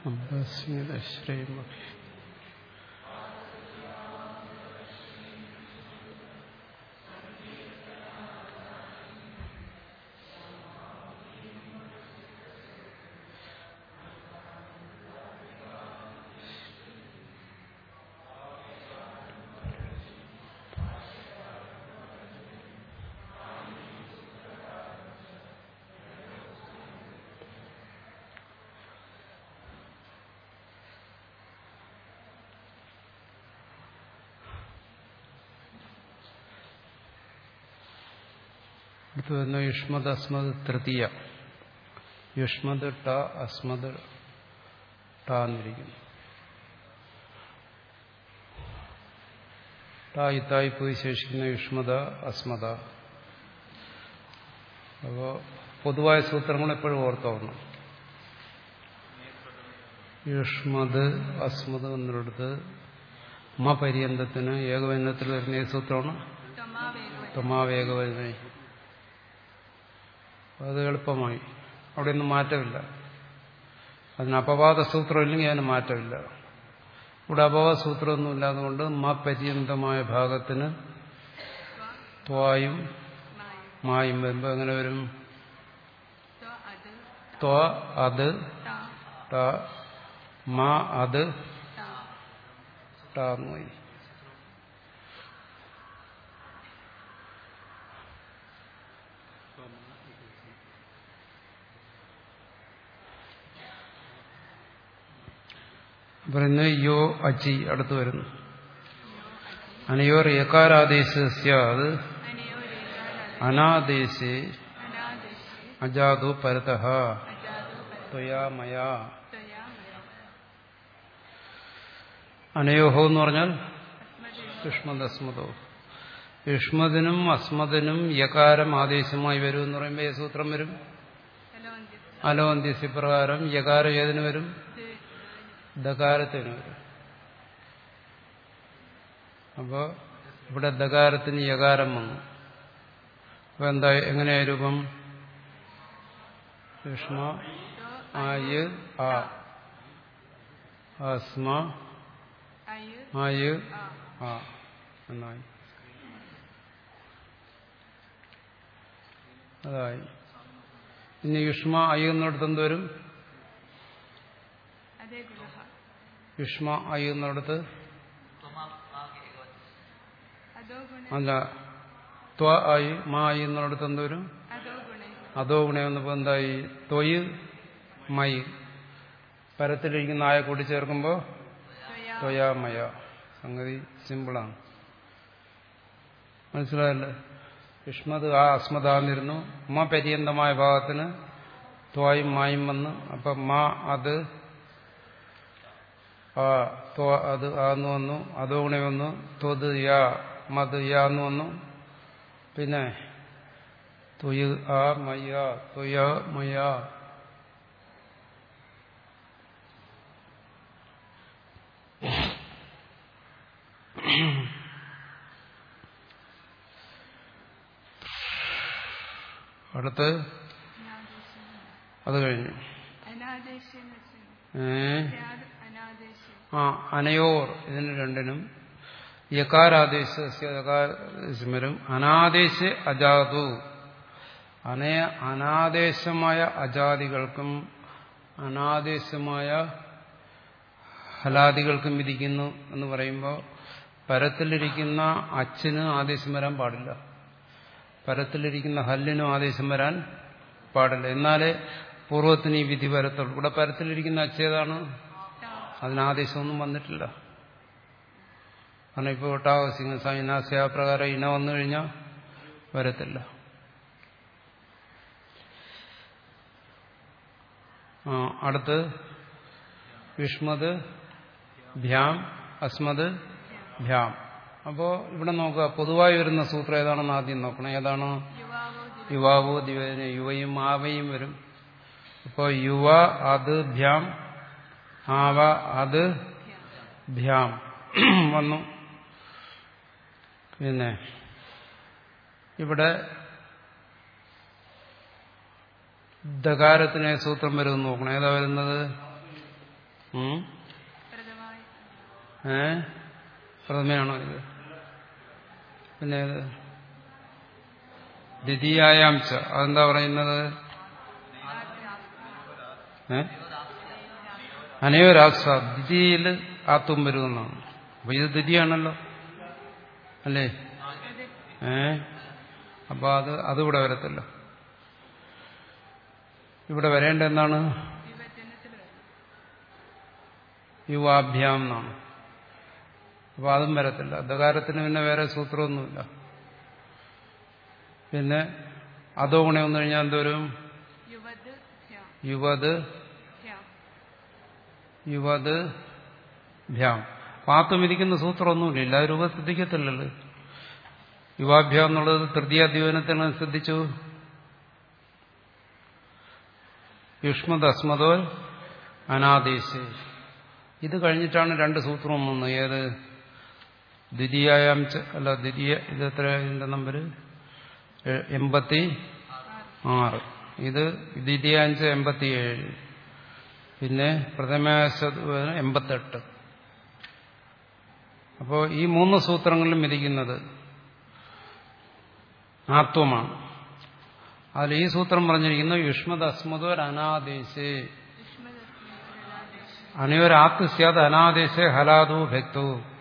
അമ്പസ്മിതശ്രീമഹി അടുത്ത് വരുന്ന യുഷ്മത് അസ്മത് തൃതീയ യുഷ്മത് ട അസ്മത് ട എന്നിരിക്കുന്നു ട ഇത്തായി പോയി ശേഷിക്കുന്ന യുഷ്മത അസ്മത അപ്പോൾ പൊതുവായ സൂത്രങ്ങൾ എപ്പോഴും ഓർത്തോണം യുഷ്മത് അസ്മത് എന്നിടത്ത് മ പര്യന്തത്തിന് ഏകവചനത്തിൽ വരുന്ന ഏത് സൂത്രമാണ് തൊമാവേഗവചനേ അത് എളുപ്പമായി അവിടെയൊന്നും മാറ്റമില്ല അതിന് അപവാദ സൂത്രം ഇല്ലെങ്കിൽ അതിന് മാറ്റമില്ല ഇവിടെ അപവാദ സൂത്രമൊന്നും ഇല്ലാതുകൊണ്ട് മ പര്യന്തമായ ഭാഗത്തിന് ത്വായും മായും വരുമ്പോൾ എങ്ങനെ വരും ത്വ അത് ത മ അത് ടാന്നുപോയി പറയുന്നത് യോ അച്ചി അടുത്ത് വരുന്നു അനയോർ ഏകാരാദേശസ്യ അത് അനാദേശേ അജാതു പരത ത്വയാ മയാ അനയോഹോ എന്ന് പറഞ്ഞാൽ യുഷ്മദസ്മതോ യുഷ്മതിനും അസ്മതിനും യകാരം ആദേശമായി വരും എന്ന് പറയുമ്പോൾ ഏ സൂത്രം വരും അലോന്ത്യസി പ്രകാരം യകാരം ഏതിന് വരും ദകാരത്തിന് വരും അപ്പോ ഇവിടെ ദകാരത്തിന് യകാരം വന്നു അപ്പൊ എന്താ എങ്ങനെയാ രൂപം യുഷ്മ ആയ് ആ അസ്മ ആയ് ആ എന്നായി അതായി ഇനി യുഷ്മ അയ്യ എന്നിടത്ത് എന്ത് വരും യുഷ്മ അയ്യ എന്നിടത്ത് അല്ല ത്വ ആയി മാ ആയി എന്നിടത്ത് എന്ത് വരും അതോ ഗുണ വന്നപ്പോ എന്തായി തൊയ് മൈ പരത്തിലിരിക്കുന്ന ആയ കൂടി ചേർക്കുമ്പോൾ ത്വയാ മയ സംഗതി സിമ്പിളാണ് മനസ്സിലായല്ലേ യുഷ്മത് ആ അസ്മതാന്നിരുന്നു മ പര്യന്തമായ ഭാഗത്തിന് ത്വായും മായും വന്ന് അപ്പൊ മാ അത് ആ ത്വ അത് ആന്ന് വന്നു അതോ ഗുണ വന്നു ത്വത് യാ മത് യാന്ന് വന്നു പിന്നെ ത്വയ് ആ മയ്യ ത്വയ മയ അടുത്ത് അത് കഴിഞ്ഞു ഏ ആ അനയോർ ഇതിന് രണ്ടിനും യകാരാദേശം വരും അനാദേശ അജാതു അനയ അനാദേശമായ അജാതികൾക്കും അനാദേശമായ ഹലാദികൾക്കും വിധിക്കുന്നു എന്ന് പറയുമ്പോൾ പരത്തിലിരിക്കുന്ന അച്ഛന് ആദേശം വരാൻ പാടില്ല പരത്തിലിരിക്കുന്ന ഹല്ലിനും ആദേശം വരാൻ പാടില്ല എന്നാലേ പൂർവ്വത്തിന് ഈ വിധി വരത്തുള്ളൂ ഇവിടെ പരത്തിലിരിക്കുന്ന അച്ഛേതാണ് അതിനാദേശമൊന്നും വന്നിട്ടില്ല കാരണം ഇപ്പോൾ ഒട്ടാവ സിംഹ സൈനാസ്യ പ്രകാരം ഇന വന്നു കഴിഞ്ഞാൽ വരത്തില്ല ആ അടുത്ത് വിഷ്മത് ഭ്യാം അസ്മത് ഭ്യാം അപ്പോ ഇവിടെ നോക്കുക പൊതുവായി വരുന്ന സൂത്രം ഏതാണെന്ന് ആദ്യം നോക്കണം ഏതാണ് യുവാവോ ദിവന യുവയും ആവയും വരും അപ്പോൾ യുവ അത് ഭ്യാം ആവ അത് ഭ്യാം വന്നു പിന്നെ ഇവിടെ ദകാരത്തിന് സൂത്രം വരുമെന്ന് നോക്കണം ഏതാ വരുന്നത് ഉം? പ്രഥമായി ഏ പ്രഥമയാണോ ഇത് പിന്നെ ഇത് ദ്വിതീയാംശ അതെന്താ പറയുന്നത് ഏ അനയോരാസ ദ്വിതീയിൽ ആത്തും വരുമെന്നാണ് അപ്പൊ ഇത് ദ്വിതീയാണല്ലോ അല്ലേ ഏ അപ്പൊ അത് അതിവിടെ വരത്തില്ല ഇവിടെ വരേണ്ട എന്താണ് വിഭജനത്തിൽ വരും യുവാഭ്യാം എന്നാണ് അപ്പൊ അതും വരത്തില്ല ദകാരത്തിന് പിന്നെ വേറെ സൂത്രമൊന്നുമില്ല പിന്നെ അതോ ഗുണ വന്നു കഴിഞ്ഞാൽ എന്തോരും യുവത് ഭ്യാം യുവത് ഭ്യാം യുവത് ഭ്യാം പാത്തും ഇരിക്കുന്ന സൂത്രമൊന്നുമില്ല എല്ലാ രൂപം ശ്രദ്ധിക്കത്തില്ലല്ലോ യുവാഭ്യാം എന്നുള്ളത് തൃതീയ ദ്വീപനത്തിനാണ് ശ്രദ്ധിച്ചു യുഷ്മദസ്മതോ അനാദേശ് ഇത് കഴിഞ്ഞിട്ടാണ് രണ്ട് സൂത്രം വന്നത് ഏത് ദ്വിതീയാം അല്ല ദ്വിതീയ ഇത് എത്ര ഇതിന്റെ നമ്പർ എൺപത്തി ആറ് ഇത് ദ്വിതീയാഞ്ച് എൺപത്തിയേഴ് പിന്നെ പ്രഥമാശ എൺപത്തെട്ട് അപ്പോൾ ഈ മൂന്ന് സൂത്രങ്ങളിലും വിധിക്കുന്നത് ആത്വമാണ് അതിൽ ഈ സൂത്രം പറഞ്ഞിരിക്കുന്നു യുഷ്മത് അസ്മതോർ അനാദേശേ അനയോരാത്ത് സ്യാത് അനാദേശേ ഹലാദു ഭക്തു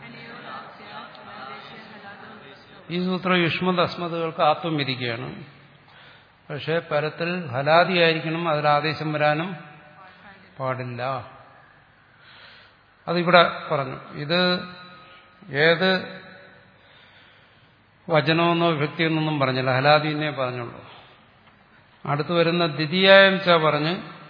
ഈ സൂത്രം യുഷ്മത് അസ്മതുകൾക്ക് ആത്വം വിധിക്കുകയാണ് പക്ഷെ പരത്തിൽ ഹലാദിയായിരിക്കണം അതിൽ ആദേശം വരാനും പാടില്ല അതിവിടെ പറഞ്ഞു ഇത് ഏത് വചനമെന്നോ വ്യക്തിയെന്നൊന്നും പറഞ്ഞില്ല ഹലാദിനെ പറഞ്ഞുള്ളൂ അടുത്ത് വരുന്ന ദ്വിതീയാംശ പറഞ്ഞ്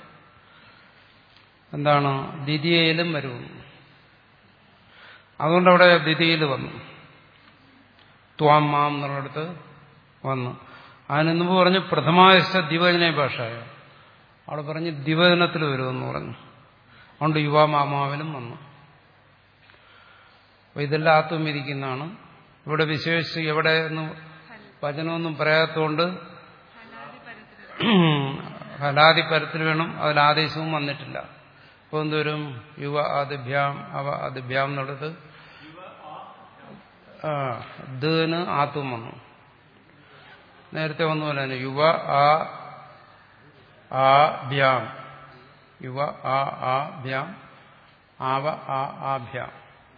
എന്താണ് ദ്വിതീയയിലും വരുന്നു അതുകൊണ്ട് അവിടെ ദ്വിതീയിൽ വന്നു ത്വാം മാം എന്നുള്ളിടത്ത് വന്നു അതിന് മുമ്പ് പറഞ്ഞ് പ്രഥമായസ്ഥ ദിവചന ഭാഷയ അവിടെ പറഞ്ഞ് ദിവചനത്തിൽ വരുമെന്ന് പറഞ്ഞു അതുകൊണ്ട് യുവാമാമാവിലും വന്നു അപ്പൊ ഇതെല്ലാം ആത്മം ഇരിക്കുന്നതാണ് ഇവിടെ വിശേഷിച്ച് എവിടെ എന്ന് വചനമൊന്നും പറയാത്തതുകൊണ്ട് ഹലാദി പരത്തിൽ ഹലാദി പരത്തിൽ വേണം അതിൽ ആദേശവും വന്നിട്ടില്ല അപ്പോൾ എന്തോരും യുവ ആദിഭ്യാം അവ ആദിഭ്യാം എന്നുള്ളത് ആ ദിന് ആത്തും വന്നു നേരത്തെ വന്ന പോലെ തന്നെ യുവ ആ ആ ഭ്യാം യുവ ആ ആ ഭ്യാം ആവ ആ ആ ഭ്യാം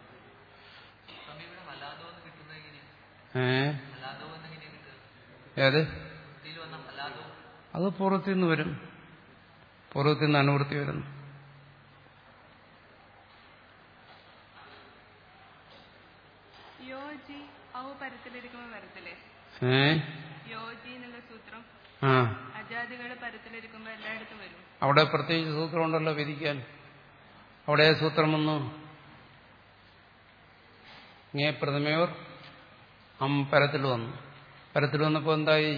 ഏ ഏത് അത് പൂർവ്വത്തിൽ നിന്ന് വരും പൂർവ്വത്തിൽ നിന്ന് അനുവൃത്തി വരുന്നു യോജി ഔ പരത്തിലിരിക്കുമ്പോൾ വരത്തില്ലേ ഏ യോജി എന്നുള്ള സൂത്രം ആ അജാദികൾ പരത്തിലിരിക്കുമ്പോൾ എല്ലായിടത്തും വരും അവിടെ പ്രത്യേകിച്ച് സൂത്രമുണ്ടല്ലോ വിധിക്കാൻ അവിടെ ഏത് സൂത്രം വന്നു ഇങ്ങേ പ്രഥമയോർ അം പരത്തിൽ വന്നു പരത്തിൽ വന്നപ്പോൾ എന്തായി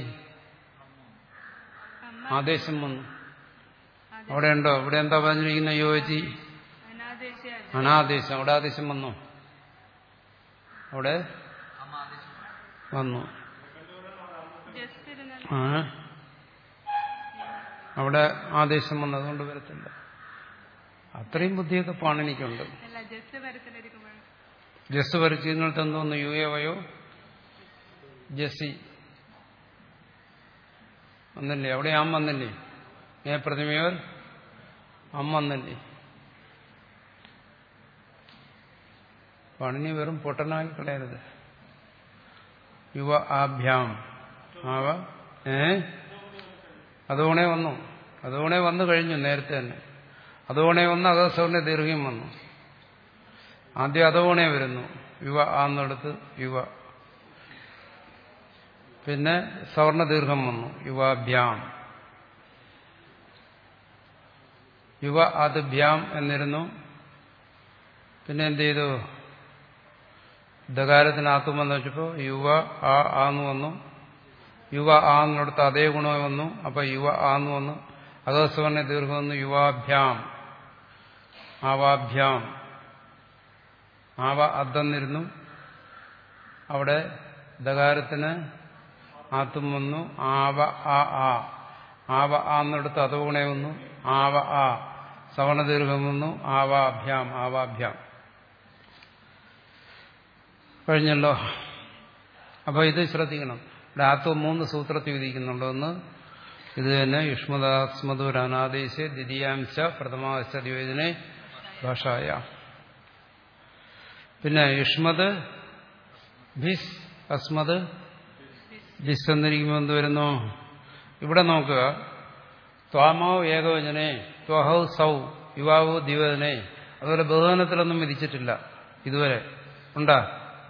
അമ്മ ആദേശം വന്നു ആദേ- അവിടെ ഉണ്ടോ ഇവിടെ എന്താ പറഞ്ഞിരിക്കുന്ന യോജി അനാദേശ അജ- അനാദേശം അവിടെ ആദേശം വന്നു അവിടെ വന്നു ജസ്റ്റ് ഇരുന്നാൽ ആ അവിടെ ആദേശം വന്നു അതുകൊണ്ട് വരത്തില്ല അത്രയും ബുദ്ധിയൊക്കെ പാണിനിക്കുണ്ട് അല്ല ജസ്റ്റ് പരത്തിലിരിക്കുമ്പോൾ ജസ് പരിചയങ്ങൾക്ക് എന്തോന്നു യു എ വയോ ജസി വന്നില്ലേ അവിടെ ആം വന്നില്ലേ ഏ പ്രതിമയോർ അം വന്നില്ലേ പണിനി വെറും പൊട്ടനാക്കി കളയരുത് യുവ ആഭ്യാം ആവ ഏ അതോണേ വന്നു അതോണേ വന്നു കഴിഞ്ഞു നേരത്തെ തന്നെ അതോണേ വന്ന് അകസ്വറിന്റെ ദീർഘ്യം വന്നു ആദ്യം അതോണേ വരുന്നു യുവ ആന്നിടത്ത് യുവ പിന്നെ സവർണ ദീർഘം വന്നു യുവാഭ്യാം യുവ ആദിഭ്യാം എന്നിരുന്നു പിന്നെ എന്ത് ചെയ്തു ദകാരത്തിനാത്തുമെന്ന് വെച്ചപ്പോൾ യുവ ആ ആന്ന് വന്നു യുവ ആന്നിടത്ത് അതേ ഗുണം വന്നു അപ്പൊ യുവ ആന്ന് വന്നു അകസ്വർണ ദീർഘം വന്നു യുവാഭ്യാം ആവാഭ്യാം ആവ അദ്ദന്നിരുന്നു അവിടെ ദകാരത്തിന് ആത്തും വന്നു ആവ ആ ആ ആവ ആന്നിടത്ത് അതോണേ വന്നു ആവ ആ സവർണദീർഘം വന്നു ആവാഭ്യാം ആവാഭ്യാം കഴിഞ്ഞല്ലോ അപ്പോൾ ഇത് ശ്രദ്ധിക്കണം ഇവിടെ ആത്വം മൂന്ന് സൂത്രത്തിൽ വിധിക്കുന്നുണ്ട് ഒന്ന് ഇത് തന്നെ യുഷ്മദാസ്മദൂർ അനാദേശ ദ്വിതീയാംശ പ്രഥമാംശ ദ്വിവേദനെ ഭാഷായ പിന്നെ യുഷ്മത് ഭിസ് അസ്മത് ഭിസ് എന്നിരിക്കുമ്പോൾ എന്ത് വരുന്നു ഇവിടെ നോക്കുക ത്വാമോ ഏകവചനെ ത്വഹൗ സൗ യുവാവോ ദിവനെ അതുപോലെ ബഹുവനത്തിലൊന്നും വിധിച്ചിട്ടില്ല ഇതുവരെ ഉണ്ടാ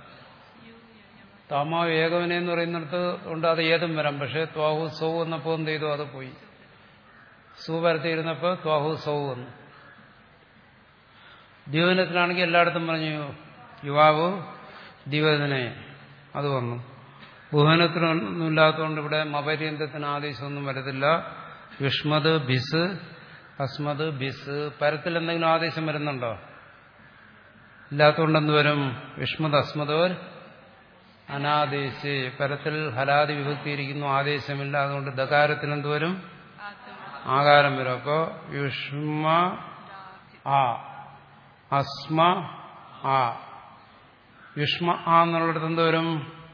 താമോ ഏകവനെ എന്ന് പറയുന്നിടത്ത് ഉണ്ട് അത് ഏതും വരാം പക്ഷേ ത്വാഹു സൗ എന്നപ്പോൾ എന്ത് ചെയ്തു അത് പോയി സു വരത്തിയിരുന്നപ്പോൾ ത്വാഹു സൗ വന്നു ദിവനത്തിലാണെങ്കിൽ എല്ലായിടത്തും പറഞ്ഞു യുവാവ് ദിവനെ അത് വന്നു ബഹുവനത്തിനൊന്നും ഇല്ലാത്തതുകൊണ്ട് ഇവിടെ മപര്യന്തത്തിന് ആദേശമൊന്നും വരത്തില്ല യുഷ്മത് ബിസ് അസ്മത് ബിസ് പരത്തിൽ എന്തെങ്കിലും ആദേശം വരുന്നുണ്ടോ ഇല്ലാത്തതുകൊണ്ട് എന്ത് വരും യുഷ്മത് അസ്മതോർ അനാദേശ് പരത്തിൽ ഹലാദി വിഭക്തിയിരിക്കുന്നു ആദേശമില്ല അതുകൊണ്ട് ദകാരത്തിന് എന്ത് വരും ആകാരം വരും അപ്പോ യുഷ്മ ആ അസ്മ ആ യുഷ്മ ആ എന്നുള്ളിടത്ത് എന്ത് വരും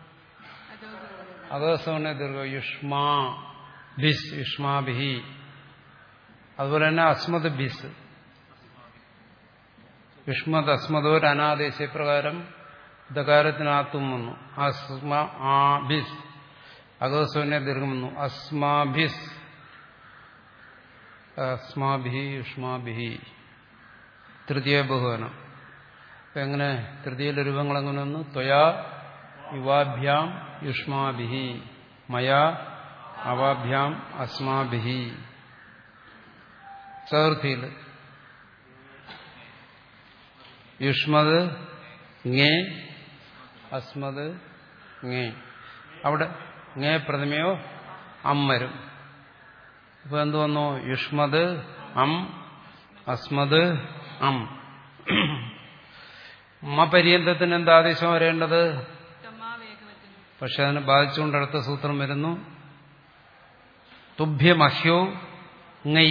അകസവനെ ദീർഘ യുഷ്മ ബിസ് യുഷ്മാഭിഹി അതുപോലെ തന്നെ അസ്മത് ബിസ് യുഷ്മത് അസ്മതോർ അനാദേശ പ്രകാരം ദകാരത്തിനകത്തും വന്നു അസ്മ ആ ബിസ് അകസ്വനെ ദീർഘം വന്നു അസ്മാഭിസ് അസ്മാഭി യുഷ്മാഭി തൃതീയ ബഹുവനം അപ്പൊ എങ്ങനെ തൃതീയ രൂപങ്ങൾ എങ്ങനെ വന്നു ത്വയാ യുവാഭ്യാം യുഷ്മാഭി മയാ അവാഭ്യാം അസ്മാഭി ചതുർത്ഥിയിൽ യുഷ്മത് ngേ അസ്മത് ngേ അവിടെ ngേ പ്രഥമയോ അം വരും ഇപ്പൊ എന്ത് വന്നു യുഷ്മത് അം അസ്മത് അം മപര്യന്തത്തിന് എന്താ ആദേശം വരേണ്ടത് പക്ഷെ അതിനെ ബാധിച്ചുകൊണ്ട് അടുത്ത സൂത്രം വരുന്നു തുഭ്യമഹ്യോ ngൈ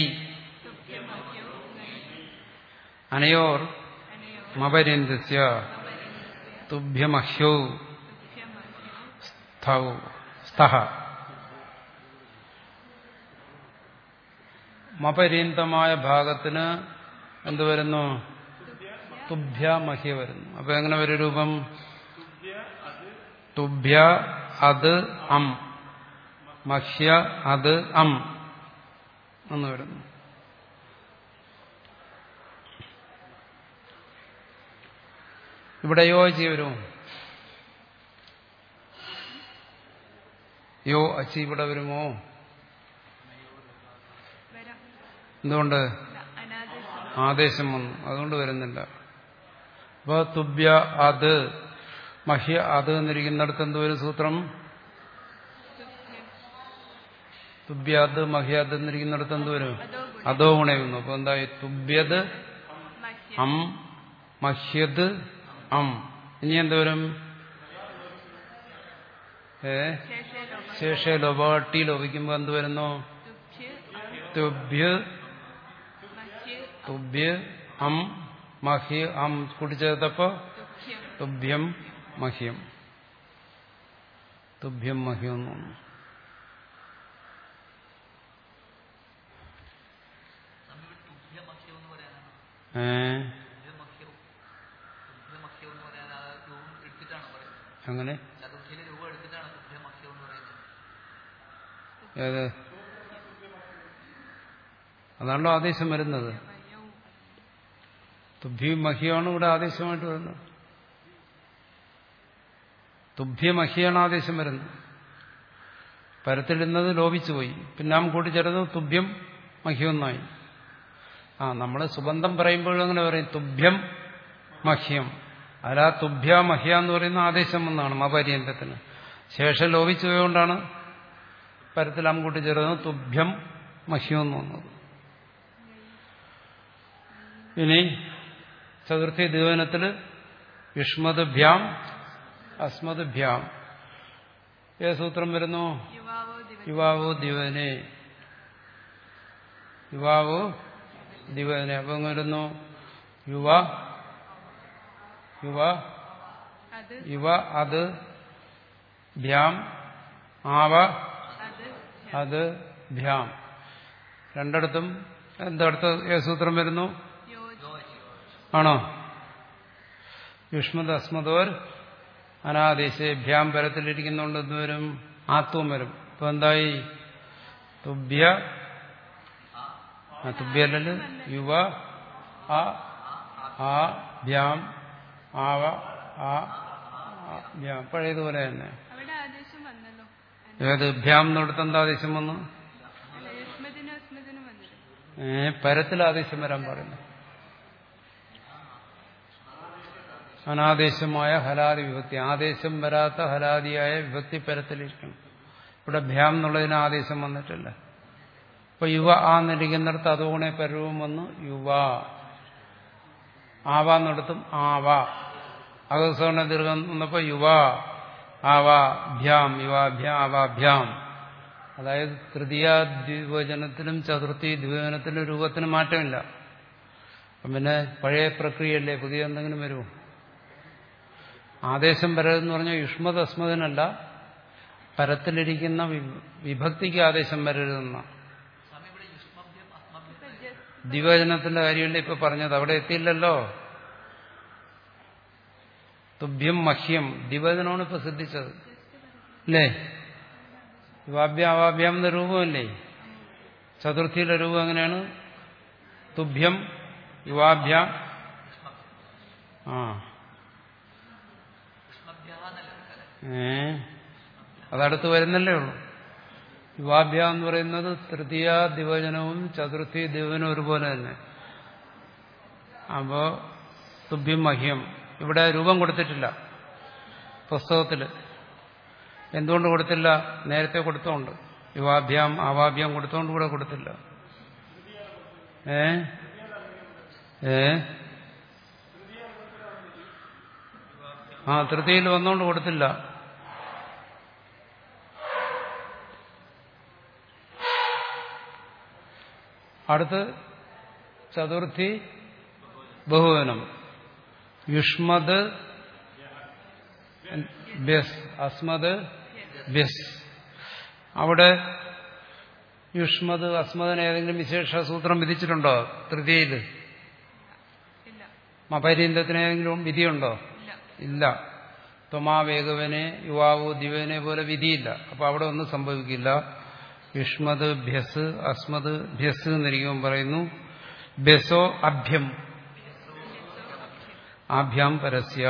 അനയോർ മപര്യന്തസ്യ തുഭ്യമഹ്യൗ സ്ഥൗ സ്ഥഹ മപര്യന്തമായ ഭാഗത്തിന് എന്ത് വരുന്നു തുഭ്യമഹ്യ വരുന്നു അപ്പൊ എങ്ങനെ ഒരു രൂപം തുഭ്യ അത് അം മഹ്യ അത് അം എന്ന് വരുന്നു ഇവിടെ യോ അച്ചി വരുമോ യോ അച്ചി ഇവിടെ വരുമോ എന്തുകൊണ്ട് ആദേശം വന്നു അതുകൊണ്ട് വരുന്നില്ല അപ്പൊ തുഭ്യ അത് മഹ്യ അത് എന്നിരിക്കുന്നിടത്ത് എന്തുവരും സൂത്രം തുഭ്യാത് മഹ്യാത് എന്നിരിക്കുന്നിടത്ത് എന്തുവരും അതോ ഗുണയുന്നു അപ്പൊ എന്തായി തുഭ്യത് അം മഹ്യത് അം ഇനി എന്തോരും ഏ ശേഷ ലോപ ടി ലോപിക്കുമ്പോ എന്ത് വരുന്നു തുഭ്യ തുഭ്യ അം മഹ്യ അം കൂട്ടിച്ചേർത്തപ്പോ തുഭ്യം മഹ്യം തുഭ്യം മഹ്യം എന്ന് തോന്നുന്നു ഏ അങ്ങനെ ഏത് അതാണല്ലോ ആദേശം വരുന്നത് തുഭ്യം മഹിയാണ് ഇവിടെ ആദേശമായിട്ട് വരുന്നത് തുഭ്യമഹിയാണ് ആദേശം വരുന്നത് പരത്തിടുന്നത് ലോപിച്ചുപോയി പിന്നെ നാം കൂട്ടിച്ചേർന്ന് തുഭ്യം മഹ്യമെന്നായി ആ നമ്മൾ സുബന്ധം പറയുമ്പോഴും അങ്ങനെ പറയും തുഭ്യം മഹ്യം അല്ല തുഭ്യ മഹ്യ എന്ന് പറയുന്ന ആദേശം എന്നാണ് മപര്യന്തത്തിന് ശേഷം ലോപിച്ചു പോയതുകൊണ്ടാണ് പരത്തിൽ അം കൂട്ടിച്ചേർന്ന് തുഭ്യം മഹ്യം എന്ന് വന്നത് ഇനി ചതുർത്ഥി ദിവനത്തിൽ യുഷ്മത് ഭ്യാം അസ്മത് ഭ്യാം ഏത് സൂത്രം വരുന്നു യുവാവോ ദിവനെ യുവാവോ ദിവനെ അപ്പം വരുന്നു യുവ യുവ അത് യുവ അത് ഭ്യാം ആവ അത് അത് ഭ്യാം രണ്ടിടത്തും എന്തടുത്ത ഏത് സൂത്രം വരുന്നു യോജി ആണോ യുഷ്മത് അസ്മതോർ അനാദേശേ ഭ്യാം പരത്തിലിരിക്കുന്നുണ്ട് എന്ത് വരും ആത്വം വരും ഇപ്പൊ എന്തായി തുഭ്യ ആ, തുഭ്യല്ലല് യുവ ആ ആ ഭ്യാം ആവ ആ ആ, ഭ്യാം പഴയതുപോലെ തന്നെ അവിടെ ആദേശം വന്നല്ലോ ഏത് ഭ്യാം എന്നിടത്ത് എന്താ ആദേശം വന്നു അല്ല യുഷ്മതിനും അസ്മതിനും വന്നില്ല ഏ പരത്തിൽ ആദേശം വരാൻ പാടില്ല അനാദേശമായ ഹലാദി വിഭക്തി ആദേശം വരാത്ത ഹലാദിയായ വിഭക്തി പരത്തിലിരിക്കണം ഇവിടെ ഭ്യാം എന്നുള്ളതിന് ആദേശം വന്നിട്ടില്ല ഇപ്പൊ യുവ ആന്നിരിക്കുന്നിടത്ത് അതോണെ പരവും വന്നു യുവ ആവാന്നിടത്തും ആവ അകസോണ ദീർഘം വന്നപ്പോ യുവ ആവ ഭ്യാം യുവ ഭ്യാം ആവ ഭ്യാം അതായത് തൃതീയ ദ്വിവചനത്തിലും ചതുർത്ഥി ദ്വിവചനത്തിലും രൂപത്തിന് മാറ്റമില്ല അപ്പം പിന്നെ പഴയ പ്രക്രിയയല്ലേ പുതിയ എന്തെങ്കിലും വരുമോ ആദേശം വരരുതെന്ന് പറഞ്ഞാൽ യുഷ്മത് അസ്മതിനല്ല പരത്തിലിരിക്കുന്ന വി- വിഭക്തിക്ക് ആദേശം വരരുതെന്ന ദ്വിവചനത്തിന്റെ കാര്യമല്ലേ ഇപ്പൊ പറഞ്ഞത് അവിടെ എത്തിയില്ലല്ലോ തുഭ്യം മഹ്യം ദ്വിവചനമാണ് ഇപ്പൊ സിദ്ധിച്ചത് അല്ലേ യുവാഭ്യം അവാഭ്യം എന്ന രൂപമല്ലേ ചതുർത്ഥിയിലെ രൂപം എങ്ങനെയാണ് തുഭ്യം യുവാഭ്യാം ആ ഏ അതടുത്ത് വരുന്നല്ലേ ഉള്ളൂ യുവാഭ്യ എന്ന് പറയുന്നത് തൃതീയ ദിവചനവും ചതുർത്ഥി ദിവനവും ഒരുപോലെ തന്നെ അപ്പോ തുഭ്യം മഹ്യം ഇവിടെ രൂപം കൊടുത്തിട്ടില്ല പുസ്തകത്തില് എന്തുകൊണ്ട് കൊടുത്തില്ല നേരത്തെ കൊടുത്തോണ്ട് യുവാഭ്യാം അവാഭ്യാം കൊടുത്തോണ്ട് കൂടെ കൊടുത്തില്ല ഏ ഏ ആ തൃതിയിൽ വന്നോണ്ട് കൊടുത്തില്ല അടുത്ത് ചതുർത്ഥി ബഹുവനം യുഷ്മത് ബെസ് അസ്മത് ബെസ് അവിടെ യുഷ്മത് അസ്മതിന് ഏതെങ്കിലും വിശേഷ സൂത്രം വിധിച്ചിട്ടുണ്ടോ തൃതിയിൽ ഇല്ല മപരീന്തത്തിന് ഏതെങ്കിലും വിധിയുണ്ടോ ഇല്ല ഇല്ല ത്വമാവേഗവനെ യുവാവോ ദിവനെ പോലെ വിധിയില്ല അപ്പൊ അവിടെ ഒന്നും സംഭവിക്കില്ല യുഷ്മത് ഭ്യസ് അസ്മത് ഭ്യസ് എന്നിരിക്കുമ്പോൾ പറയുന്നു ബെസോ അഭ്യം ആഭ്യാം പരസ്യ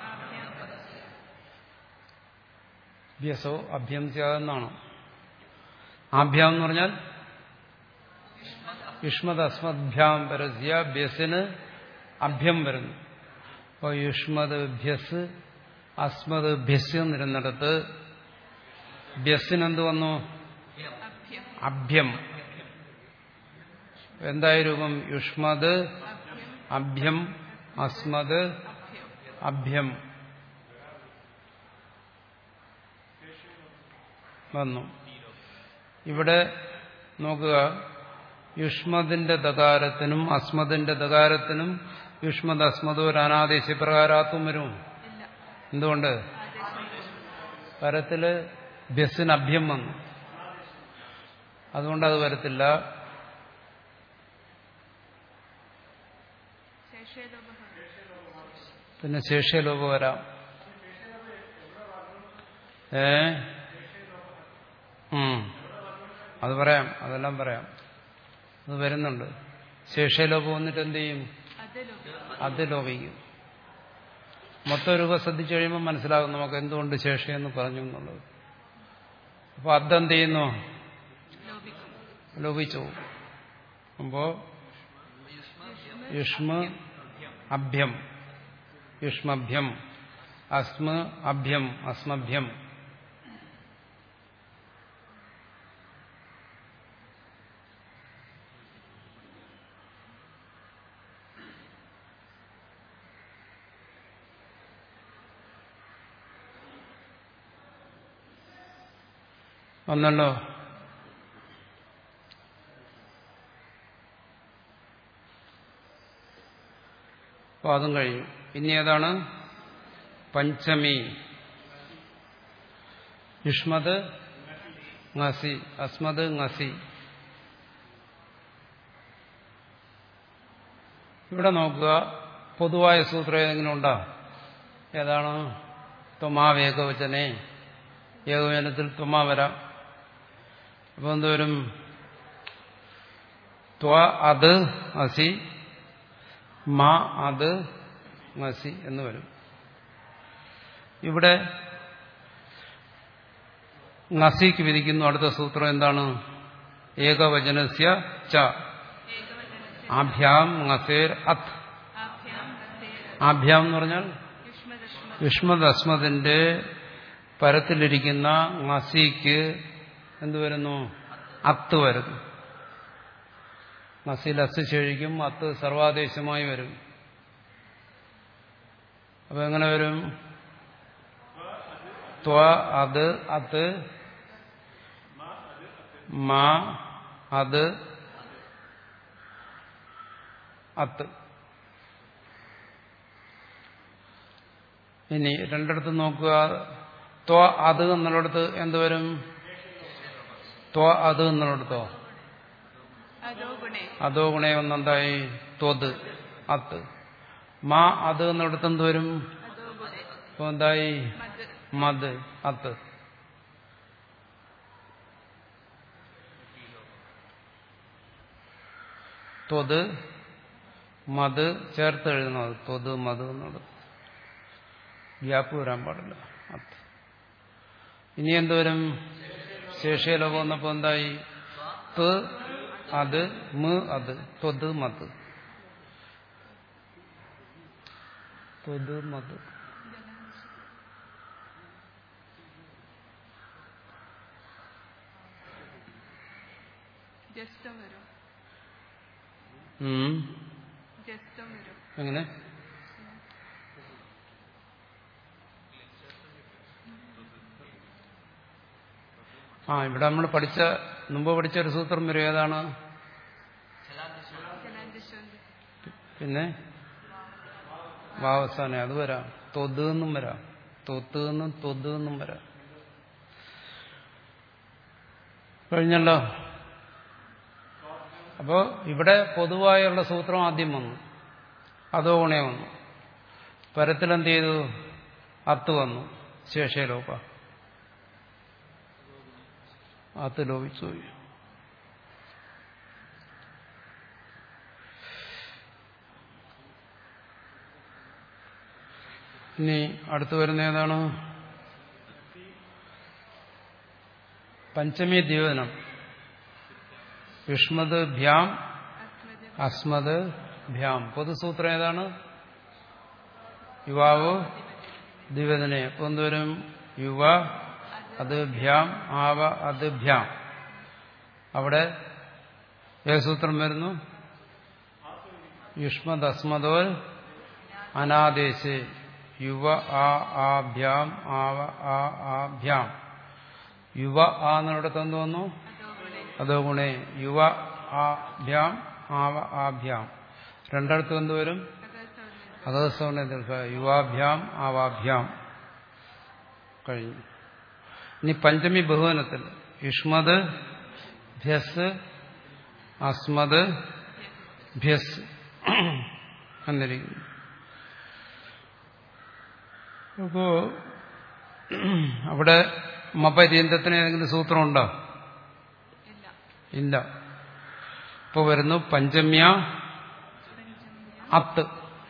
ഭ്യസോ അഭ്യം സ്യാതെന്നാണ് ആഭ്യാം എന്ന് പറഞ്ഞാൽ യുഷ്മത് അസ്മദ്ഭ്യാം പരസ്യ ബെസിന് അഭ്യം വരുന്നു അപ്പോൾ യുഷ്മത് ഭ്യസ് അസ്മത് ഭ്യസ് എന്നിരുന്നിടത്ത് ഭ്യസിനെന്ത് വന്നു അഭ്യം അഭ്യം എന്തായ രൂപം യുഷ്മത് അഭ്യം അഭ്യം അസ്മത് അഭ്യം അഭ്യം വന്നു ഇവിടെ നോക്കുക യുഷ്മതിന്റെ ദകാരത്തിനും അസ്മതിന്റെ ദകാരത്തിനും യുഷ്മത് അസ്മത് ഒരു അനാദേശ പ്രകാരാത്വം വരും ഇല്ല എന്തുകൊണ്ട് ആദേശം പരത്തില് ബസ്സിന് അഭ്യം വന്നു അതുകൊണ്ട് അത് വരത്തില്ല ശേഷേലോപഹ പിന്നെ ശേഷ്യലോപ വരാം ഏ ഉം. അത് പറയാം അതെല്ലാം പറയാം അത് വരുന്നുണ്ട് ശേഷ്യലോപം വന്നിട്ട് എന്ത് ചെയ്യും അത് ലോപം അത് ലോപിക്കും മൊത്തം രൂപം ശ്രദ്ധിച്ചു കഴിയുമ്പോൾ മനസ്സിലാകും നമുക്ക് എന്തുകൊണ്ട് ശേഷയെന്ന് പറഞ്ഞു എന്നുള്ളത് അപ്പൊ അതെന്ത് ചെയ്യുന്നു ലോപിക്കും ലോപിച്ചു പോകും അപ്പോ യുഷ്മ അഭ്യം യുഷ്മഭ്യം അസ്മ അഭ്യം അസ്മഭ്യം വന്നല്ലോ അപ്പോൾ അതും കഴിഞ്ഞു ഇനി ഏതാണ് പഞ്ചമി യുഷ്മത് ngasi അസ്മത് ngasi ഇവിടെ നോക്കുക പൊതുവായ സൂത്രം ഏതെങ്കിലും ഉണ്ടോ ഏതാണ് ത്വമാവ് ഏകവചനെ ഏകവചനത്തിൽ ത്വമാ വരാം അപ്പോൾ എന്തോരും ത്വ അത് അസി മാ അത് മസി എന്ന് വരും ഇവിടെ നസിക്ക് വിധിക്കുന്നു അടുത്ത സൂത്രം എന്താണ് ഏകവചനസ്യ ച ഏകവചനസ്യ ആഭ്യാം ngസേർ അത്ത് ആഭ്യാം ഗസേര ആഭ്യാം എന്ന് പറഞ്ഞാൽ യുഷ്മദശ്മ യുഷ്മത് അസ്മതിന്റെ പരത്തിലിരിക്കുന്ന ngസിക്ക് എന്ത് വരുന്നു അത്ത് വരുന്നു മസിൽ അസ് ശേഷിക്കും അത്ത് സർവാദേശമായി വരും അപ്പൊ എങ്ങനെ വരും ത്വ അത് അത് മാ അത് അത്ത് ഇനി രണ്ടിടത്ത് നോക്കുക ത്വ അത് എന്നുള്ളിടത്ത് എന്ത് വരും ത്വ അത് എന്നുള്ളിടത്തോ അതോ ഗുണേ അതോ ഗുണേ ഒന്നെന്തായി ത്വത് അത്ത് മാ അത് എന്നിടത്ത് എന്ത് വരും അതോ ഗുണേ ഇപ്പൊ എന്തായി മത് മത് അത്ത് ത്വത് മത് ചേർത്ത് എഴുതണം ത്വത് മത് എന്നുള്ളത് ഗ്യാപ്പ് വരാൻ പാടില്ല അത്ത് ഇനി എന്തോരും ശേഷിയില പോന്നപ്പോ എന്തായി ത് അത് മ് അത് ത്വത് മത് ത്വത് മത് ജസ്റ്റം വരും ഉം. ജസ്റ്റം വരും എങ്ങനെ ആ ഇവിടെ നമ്മൾ പഠിച്ച മുമ്പ് പഠിച്ച ഒരു സൂത്രം വരും ഏതാണ് ജലാന്തശ്വന്തി പിന്നെ വാവസാനം അത് വരാം തൊത് എന്നും വരാം തൊത്ത് എന്നും തൊത് എന്നും വരാം കഴിഞ്ഞല്ലോ അപ്പോ ഇവിടെ പൊതുവായുള്ള സൂത്രം ആദ്യം വന്നു അതോ ഗുണേ വന്നു പരത്തിലെന്ത് ചെയ്തു അത്ത് വന്നു ശേഷലോപ അത്ത് ലോപിച്ചു പോയി ഇനി അടുത്തു വരുന്ന ഏതാണ് പഞ്ചമി ദ്യോതനം യുഷ്മത് ഭ്യാം അസ്മത് അസ്മത് ഭ്യാം പൊതുസൂത്രം ഏതാണ് യുവാവ് ദ്വിവേദനെ അപ്പൊ എന്തോരും യുവ അത് ഭ്യാം ആവ അത് ഭ്യാം അവിടെ ഏത് സൂത്രം വരുന്നു യുഷ്മത് അസ്മതോൽ അനാദേശേ യുവ ആ ആ ഭ്യാം ആവ ആ ആ ഭ്യാം യുവ ആ എന്നിടത്ത് എന്ത് വന്നു അതോ ഗുണേ അതോ ഗുണേ യുവ ആ ഭ്യാം ആവ ആ ഭ്യാം രണ്ടിടത്ത് എന്ത് വരും അകസൗന്ദര്യം അകസവണ ദീർഘ യുവാഭ്യാം ആവാഭ്യാം കഴിഞ്ഞു ഇനി പഞ്ചമി ബഹുവനത്തിൽ യുഷ്മത് ഭ്യസ് അസ്മത് ഭ്യസ് എന്നിരിക്കുന്നു അപ്പോ അവിടെ മപര്യന്തത്തിന് ഏതെങ്കിലും സൂത്രമുണ്ടോ ഇല്ല ഇല്ല ഇപ്പൊ വരുന്നു പഞ്ചമ്യ അത്ത്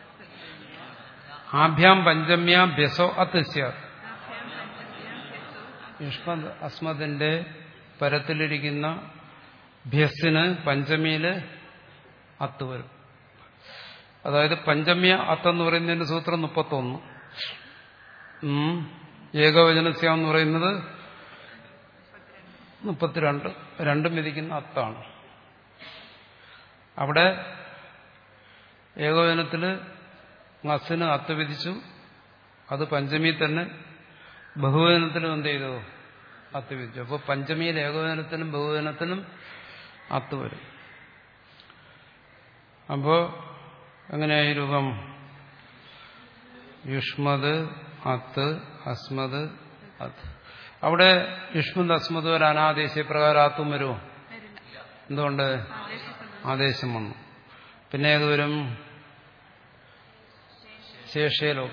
ആഭ്യാം പഞ്ചമ്യ ഭ്യസോ അത്ത് സ്യാത് ആഭ്യാം പഞ്ചമ്യാം യസോ യുഷ്മദ് അസ്മദിന്റെ പരത്തിലിരിക്കുന്ന ഭ്യസിന് പഞ്ചമിയില് അത്ത് വരും അതായത് പഞ്ചമ്യ അത്തെന്ന് പറയുന്നതിന്റെ സൂത്രം മുപ്പത്തൊന്ന് ഉം. ഏകവചനസ്യ എന്ന് പറയുന്നത് മുപ്പത്തിരണ്ട് രണ്ടും വിധിക്കുന്ന അത്താണ് അവിടെ ഏകവചനത്തില് മസിന് അത്ത് വിധിച്ചു അത് പഞ്ചമി തന്നെ ബഹുവചനത്തിലും എന്ത് ചെയ്തു അത്ത് വിധിച്ചു അപ്പോൾ പഞ്ചമിയിൽ ഏകവചനത്തിനും ബഹുവചനത്തിനും അത്ത് വരും അപ്പോ എങ്ങനെയായി രൂപം യുഷ്മത് അത്ത് അസ്മത് അത് അവിടെ യുഷ്മത് അസ്മത് ഒരു അനാദേശ പ്രകാരം ആത്തും വരുമോ വരില്ല എന്തുകൊണ്ട് ആദേശ ആദേശം വന്നു പിന്നെ ഏത് വരും ശേഷേലോക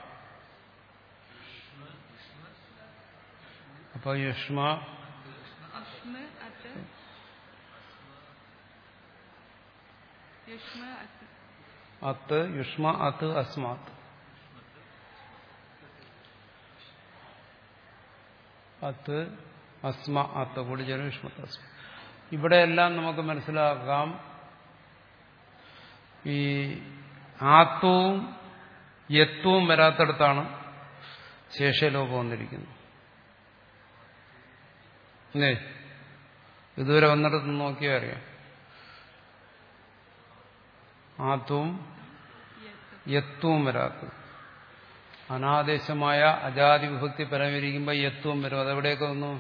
അപ്പൊ യുഷ്മ യുഷ്മ അത്ത് യുഷ്മ അത്ത് അത്ത് യുഷ്മ അത്ത് അസ്മാത്ത് അത്ത് അസ്മ അത്ത് കൂടി ചേരും യുഷ്മത്ത് അസ്മ ഇവിടെയെല്ലാം നമുക്ക് മനസ്സിലാക്കാം ഈ ആത്വവും യത്വവും വരാത്തടത്താണ് ശേഷലോകം വന്നിരിക്കുന്നത് അല്ലേ ഇതുവരെ വന്നിടത്ത് നോക്കിയാൽ അറിയാം ആത്വവും യത്ത് യത്വവും വരാത്തത് അനാദേശമായ അജാതി വിഭക്തി പരമിരിക്കുമ്പോൾ യത്വം വരും അതെവിടെയൊക്കെ വന്നു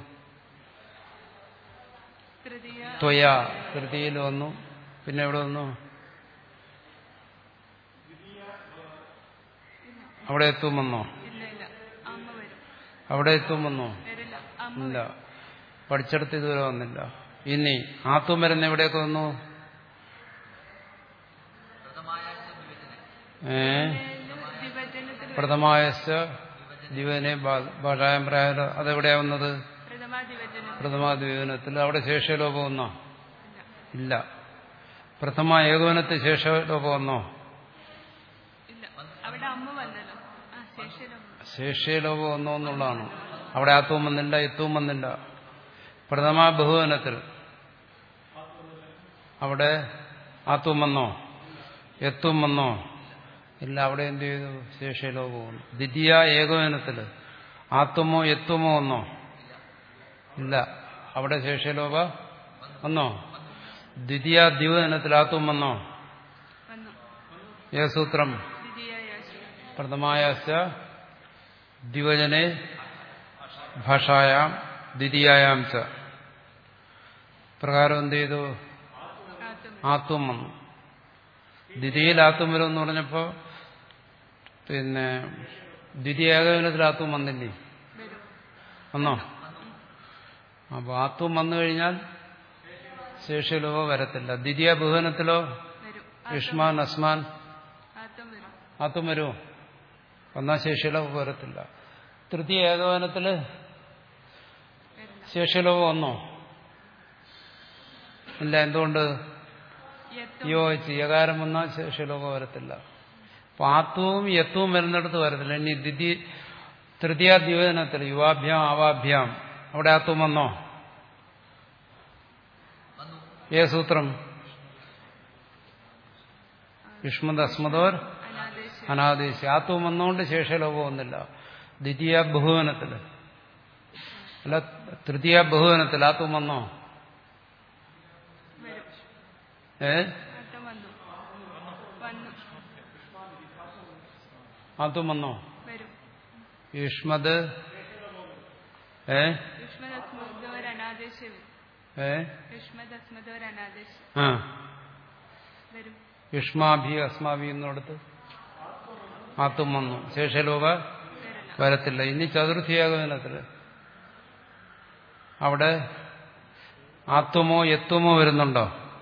തൃതീയ ത്വയ തൃതിയിൽ വന്നു പിന്നെ എവിടെ വന്നു അവിടെ എത്തും വന്നോ ഇല്ല ഇല്ല അമ്മ വരും അവിടെ എത്തും വന്നോ വരില്ല അമ്മ ഇല്ല പഠിച്ചെടുത്ത് ഇതുവരെ വന്നില്ല ഇനി ആത്വം വരുന്ന എവിടെയൊക്കെ വന്നു ഏ വിഭജനത്തിൽ പ്രഥമായ ജീവനെ ഭാഷായം പ്രായ അതെവിടെയാ വന്നത് പ്രഥമ ദിവചനം പ്രഥമാദ്വീപനത്തിൽ അവിടെ ശേഷലോപം വന്നോ ഇല്ല ഇല്ല പ്രഥമ ഏകോപനത്തിൽ ശേഷലോപം വന്നോ ഇല്ല അവിടെ അമ്മ വന്നല്ലോ ആ ശേഷം ശേഷലോപം വന്നോ എന്നുള്ളതാണ് അവിടെ ആത്വം വന്നില്ല എത്തും വന്നില്ല പ്രഥമ ബഹുവനത്തിൽ അവിടെ ആത്വം വന്നോ എത്തും വന്നോ ഇല്ല അവിടെ എന്ത് ചെയ്തു ശേഷലോപം വന്നു ദ്വിതീയ ഏകോപനത്തിൽ ആത്വമോ എത്തുമോ വന്നോ ഇല്ല അവിടെ ശേഷലോപ വന്നോ ദ്വിതീയ ദ്വിവചനത്തിൽ ആത്വം വന്നോ വന്നു ഏ സൂത്രം ദ്വിതീയ യാശി പ്രഥമായാശ്ച ദ്വിവചനെ ഭാഷായാം ദ്വിതീയായാം ച പ്രകാരം എന്ത് ചെയ്തു ആത്മ ആത്വം വന്നു ദ്വിതീയയിൽ ആത്വം വരും എന്ന് പറഞ്ഞപ്പോ പിന്നെ ദ്വിതീയ ഏകദിനത്തിൽ ആത്വം വന്നില്ലേ വരും വന്നോ അപ്പൊ ആത്വം വന്നു കഴിഞ്ഞാൽ ശേഷലോപ വരത്തില്ല ദ്വിതീയ ബഹുവനത്തിലോ വരും യുഷ്മാൻ അസ്മാൻ ആത്മ വരും ആത്വം വരുമോ വന്നാൽ ശേഷലോപ വരത്തില്ല തൃതീയ ഏകോപനത്തില് വരില്ല ശേഷലോപം വന്നോ ഇല്ല എന്തുകൊണ്ട് യത്വം യോജിച്ച് യകാരം വന്നാൽ ശേഷലോപം വരത്തില്ല അപ്പൊ ആത്വവും യത്വവും വരുന്നിടത്ത് വരത്തില്ല ഇനി ദ്വിതീയ തൃതീയ ദ്യോജനത്തിൽ യുവാഭ്യാം ആവാഭ്യാം അവിടെ ആത്വം വന്നോ ഏ സൂത്രം യുഷ്മത് അസ്മതോർ അനാദേശ അനാദേശി ആത്വം വന്നുകൊണ്ട് ശേഷലോപം വന്നില്ല ദ്വിതീയ ബഹുവനത്തിൽ അല്ല തൃതീയ ബഹുവനത്തിൽ ആത്വം വന്നോ വരും ഏ ആത്മ വന്നു വന്നു ആത്വം വന്നോ വരും യുഷ്മത് ഏ യുഷ്മദസ്മദോർ അനാദേശ വരും ഏ യുഷ്മദസ്മദോർ അനാദേശ ആ വരും യുഷ്മാഭി അസ്മാഭി എന്നിടത്ത് ആത്വം വന്നു ശേഷലോക വരില്ല വരത്തില്ല ഇനി ചതുർത്ഥിയാഗമനത്തില് അവിടെ ആത്വമോ യത്വമോ വരുന്നുണ്ടോ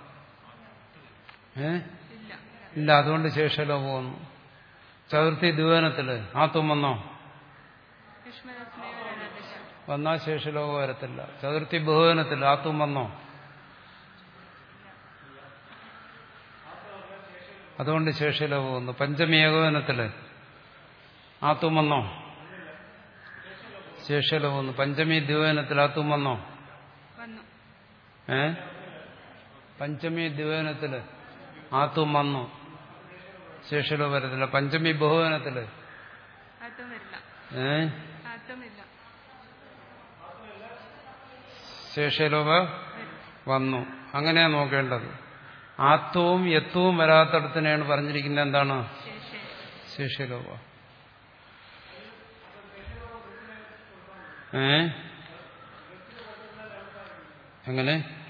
ഏ ഇല്ല ഇല്ല അതുകൊണ്ട് ശേഷലോകം വന്നു ചതുർത്ഥി ദ്വിവനത്തില് ആത്വം വന്നോ യുഷ്മദസ്മയോർ അനാദേശ വന്നാൽ ശേഷലോകം വരത്തില്ല ചതുർത്ഥി ബഹുവനത്തിൽ ആത്വം വന്നോ അതുകൊണ്ട് ശേഷലോകം വന്നു പഞ്ചമി ഏകോപനത്തില് ആത്വം വന്നോ ശേഷലോകം വന്നു പഞ്ചമി ദ്വിവനത്തിൽ ആത്വം വന്നോ വന്നു ഏ പഞ്ചമി ദ്വിവനത്തില് ആത്വം വന്നു ശേഷലോകം വരത്തില്ല പഞ്ചമി ബഹുവനത്തില് ആത്മ വരില്ല ഏ ആത്മമില്ല ശേഷലോക വരും വന്നു അങ്ങനെയാ നോക്കേണ്ടത് ആത്വവും യത്വവും വരാത്തടത്തിനെയാണ് പറഞ്ഞിരിക്കുന്നത് എന്താണ് ശേഷേ ശേഷലോക ഏ എങ്ങനെ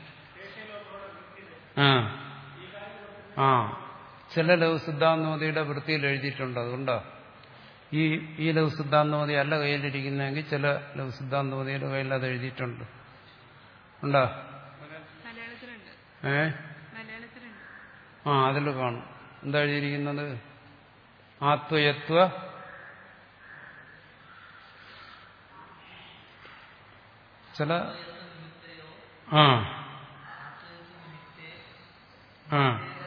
ആ ആ ചില ലഘു സിദ്ധാന്തമതിയുടെ വൃത്തിയിൽ എഴുതിയിട്ടുണ്ട് അതുകൊണ്ടാ ഈ ഈ ലഘു സിദ്ധാന്തമതി അല്ല കയ്യിലിരിക്കുന്നതെങ്കിൽ ചില ലഘു സിദ്ധാന്തമതിയുടെ കയ്യിൽ അത് എഴുതിയിട്ടുണ്ട് ഉണ്ടോ മലയാളത്തിലുണ്ട് ഏ മലയാളത്തിലുണ്ട് ആ അതിൽ കാണും എന്താ എഴുതിയിരിക്കുന്നത് ആത്വയത്വ ചില ആ ആ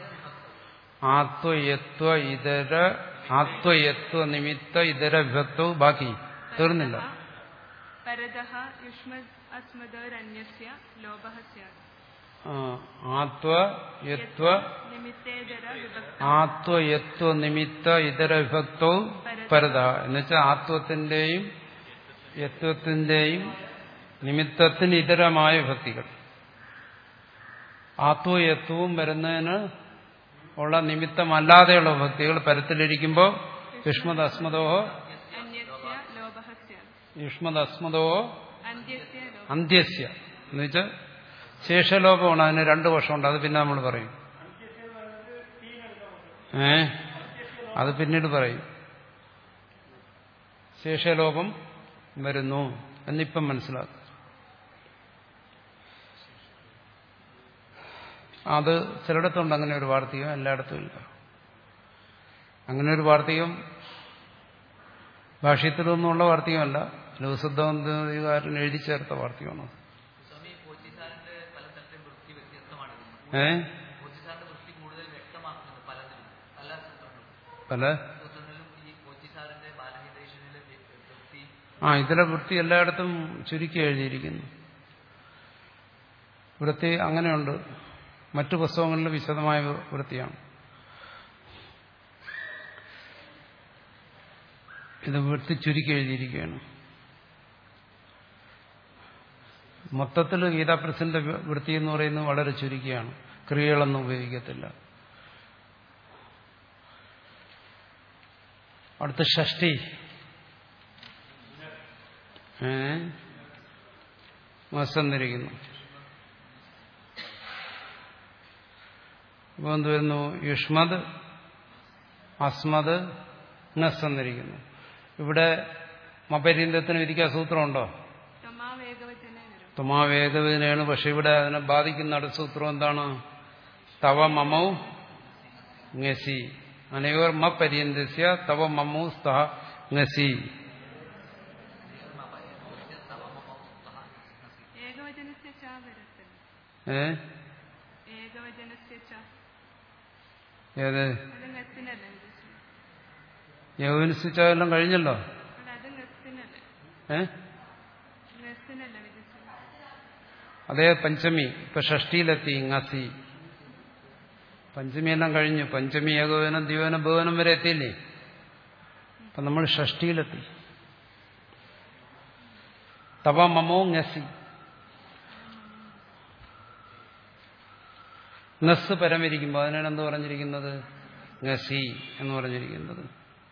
ആത്വയത്വ ഇതര ആത്വയത്വ നിമിത്ത ഇതര വിഭക്തവും ബാക്കി തീർന്നില്ല പരതഃ യുഷ്മദ് അസ്മദരന്യസ്യ ലോഭഃ സ്യാത് ആ, ആത്വ യത്വ നിമിത്തേതര വിഭക്ത ആത്വയത്വ നിമിത്ത ഇതര വിഭക്തവും പരത എന്നുവെച്ചാൽ ആത്വത്തിന്റെയും യത്വത്തിന്റെയും നിമിത്തത്തിന് ഇതരമായ വിഭക്തികൾ ആത്വയത്വവും വരുന്നതിന് ഉള്ള നിമിത്തമല്ലാതെയുള്ള വിഭക്തികൾ പരത്തിലിരിക്കുമ്പോൾ യുഷ്മത് അസ്മതോഹോ അന്യസ്യ ലോഭഃ സ്യാത് യുഷ്മത് അസ്മതോഹോ അന്ത്യസ്യ ലോഭ അന്ത്യസ്യ എന്ന് വെച്ചാൽ ശേഷലോപമാണ് അതിന് രണ്ട് വർഷമുണ്ട് അത് പിന്നെ നമ്മൾ പറയും ഏ അത് പിന്നീട് പറയും ശേഷലോപം വരുന്നു എന്നിപ്പം മനസ്സിലാക്കും അത് ചിലയിടത്തുണ്ട് അങ്ങനെ ഒരു വാർത്തകം എല്ലായിടത്തും ഇല്ല അങ്ങനെ ഒരു വാർത്തകം ഭാഷ്യത്തിലൊന്നുമുള്ള വാർത്തകമല്ല ലഘുസിദ്ധാന്തകാരൻ എഴുതി ചേർത്ത വാർത്തകമാണ് സ്വാമി പോറ്റിസാറിന്റെ പല സ്ഥലത്തെയും വൃത്തി വ്യത്യസ്തമാണ് ഏ പോറ്റിസാറിന്റെ വൃത്തി കൂടുതൽ വ്യക്തമാക്കുന്നത് പലതിലും പല സൂത്രങ്ങളും പല സൂത്രങ്ങളിലും ഈ പോറ്റിസാറിന്റെ ബാലഹിതേഷനിലെ വൃത്തി ആ ഇതിലെ വൃത്തി എല്ലായിടത്തും ചുരുക്കി എഴുതിയിരിക്കുന്നു വൃത്തി അങ്ങനെയുണ്ട് മറ്റു പുസ്തകങ്ങളിൽ വിശദമായ വൃത്തിയാണ് ഇത് വൃത്തി ചുരുക്കി എഴുതിയിരിക്കുകയാണ് മൊത്തത്തിൽ ഗീതാപ്രസിന്റെ വൃത്തി എന്ന് പറയുന്നത് വളരെ ചുരുക്കിയാണ് ക്രിയകളൊന്നും ഉപയോഗിക്കത്തില്ല അടുത്ത ഷഷ്ടി ഏ മസന്നിരിക്കുന്നു അപ്പോൾ എന്ത് വരുന്നു യുഷ്മത് അസ്മത് നസ് എന്നിരിക്കുന്നു ഇവിടെ മപര്യന്തത്തിന് വിധിക്കാൻ സൂത്രമുണ്ടോ തമാവേഗവചന വരും തുമാവേഗവിനാണ് പക്ഷെ ഇവിടെ അതിനെ ബാധിക്കുന്ന അടുത്ത സൂത്രം എന്താണ് തവ മമൗ ngസി അനയോർ മ പര്യന്തസ്യ തവ മമൗ സ്തഹ ngസി ഏകവചനസ്യ ച വരത്തൻ ഏ ഏകവചനസ്യ ച ഏത് അത് ഗത്തിനല്ല വിധിച്ചു യൗവനിച്ചാലെല്ലാം കഴിഞ്ഞല്ലോ അല്ല അത് ഗത്തിനല്ലേ ഏ ഗത്തിനല്ല വിധിച്ചു അതേ പഞ്ചമി ഇപ്പൊ ഷഷ്ടിയിലെത്തി ngസി പഞ്ചമിയെല്ലാം കഴിഞ്ഞു പഞ്ചമി ഏകോപനം ദ്വിവനം ബഹുവനം വരെ എത്തിയില്ലേ അപ്പൊ നമ്മൾ ഷഷ്ടിയിലെത്തി തവ മമോ ngസി നസ് പരമിരിക്കുമ്പോൾ അതിനാണ് എന്ത് പറഞ്ഞിരിക്കുന്നത് ngസി എന്ന് പറഞ്ഞിരിക്കുന്നത്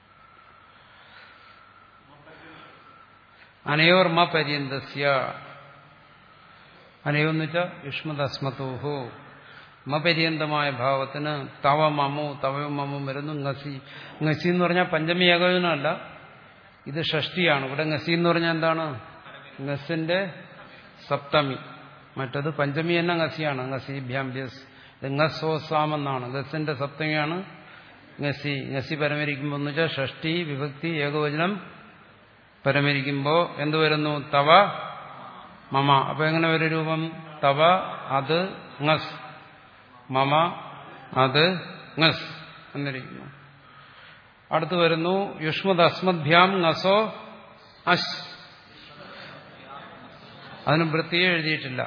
അനയോർ മ പര്യന്തസ്യ അനയോന്ന് വെച്ചാൽ യുഷ്മദസ്മത്തോഹോ മപര്യന്തമായ ഭാവത്തിന് തവ മമോ തവ മമോ വരുന്നു ngസി ngസി എന്ന് പറഞ്ഞാൽ പഞ്ചമി ഏകോപനമല്ല ഇത് ഷഷ്ടിയാണ് ഇവിടെ ngസി എന്ന് പറഞ്ഞാൽ എന്താണ് ngസിന്റെ സപ്തമി മറ്റത് പഞ്ചമി എന്ന ngസിയാണ് ngസി ഭ്യാംബ്യസ് ഇത് ngസോസാമെന്നാണ് ngസിന്റെ സപ്തമിയാണ് ngസി ngസി പരമരിക്കുമ്പോൾ എന്ന് വെച്ചാൽ ഷഷ്ടി വിഭക്തി ഏകവചനം പരമരിക്കുമ്പോൾ എന്ത് വരുന്നു തവ മമ അപ്പൊ എങ്ങനെ ഒരു രൂപം തവ അത് ngസ് മമ അത് ngസ് എന്നിരിക്കുന്നു അടുത്ത് വരുന്നു യുഷ്മത് അസ്മദ്ഭ്യാം ngസോ അശ് അതിന് വൃത്തിയെ എഴുതിയിട്ടില്ല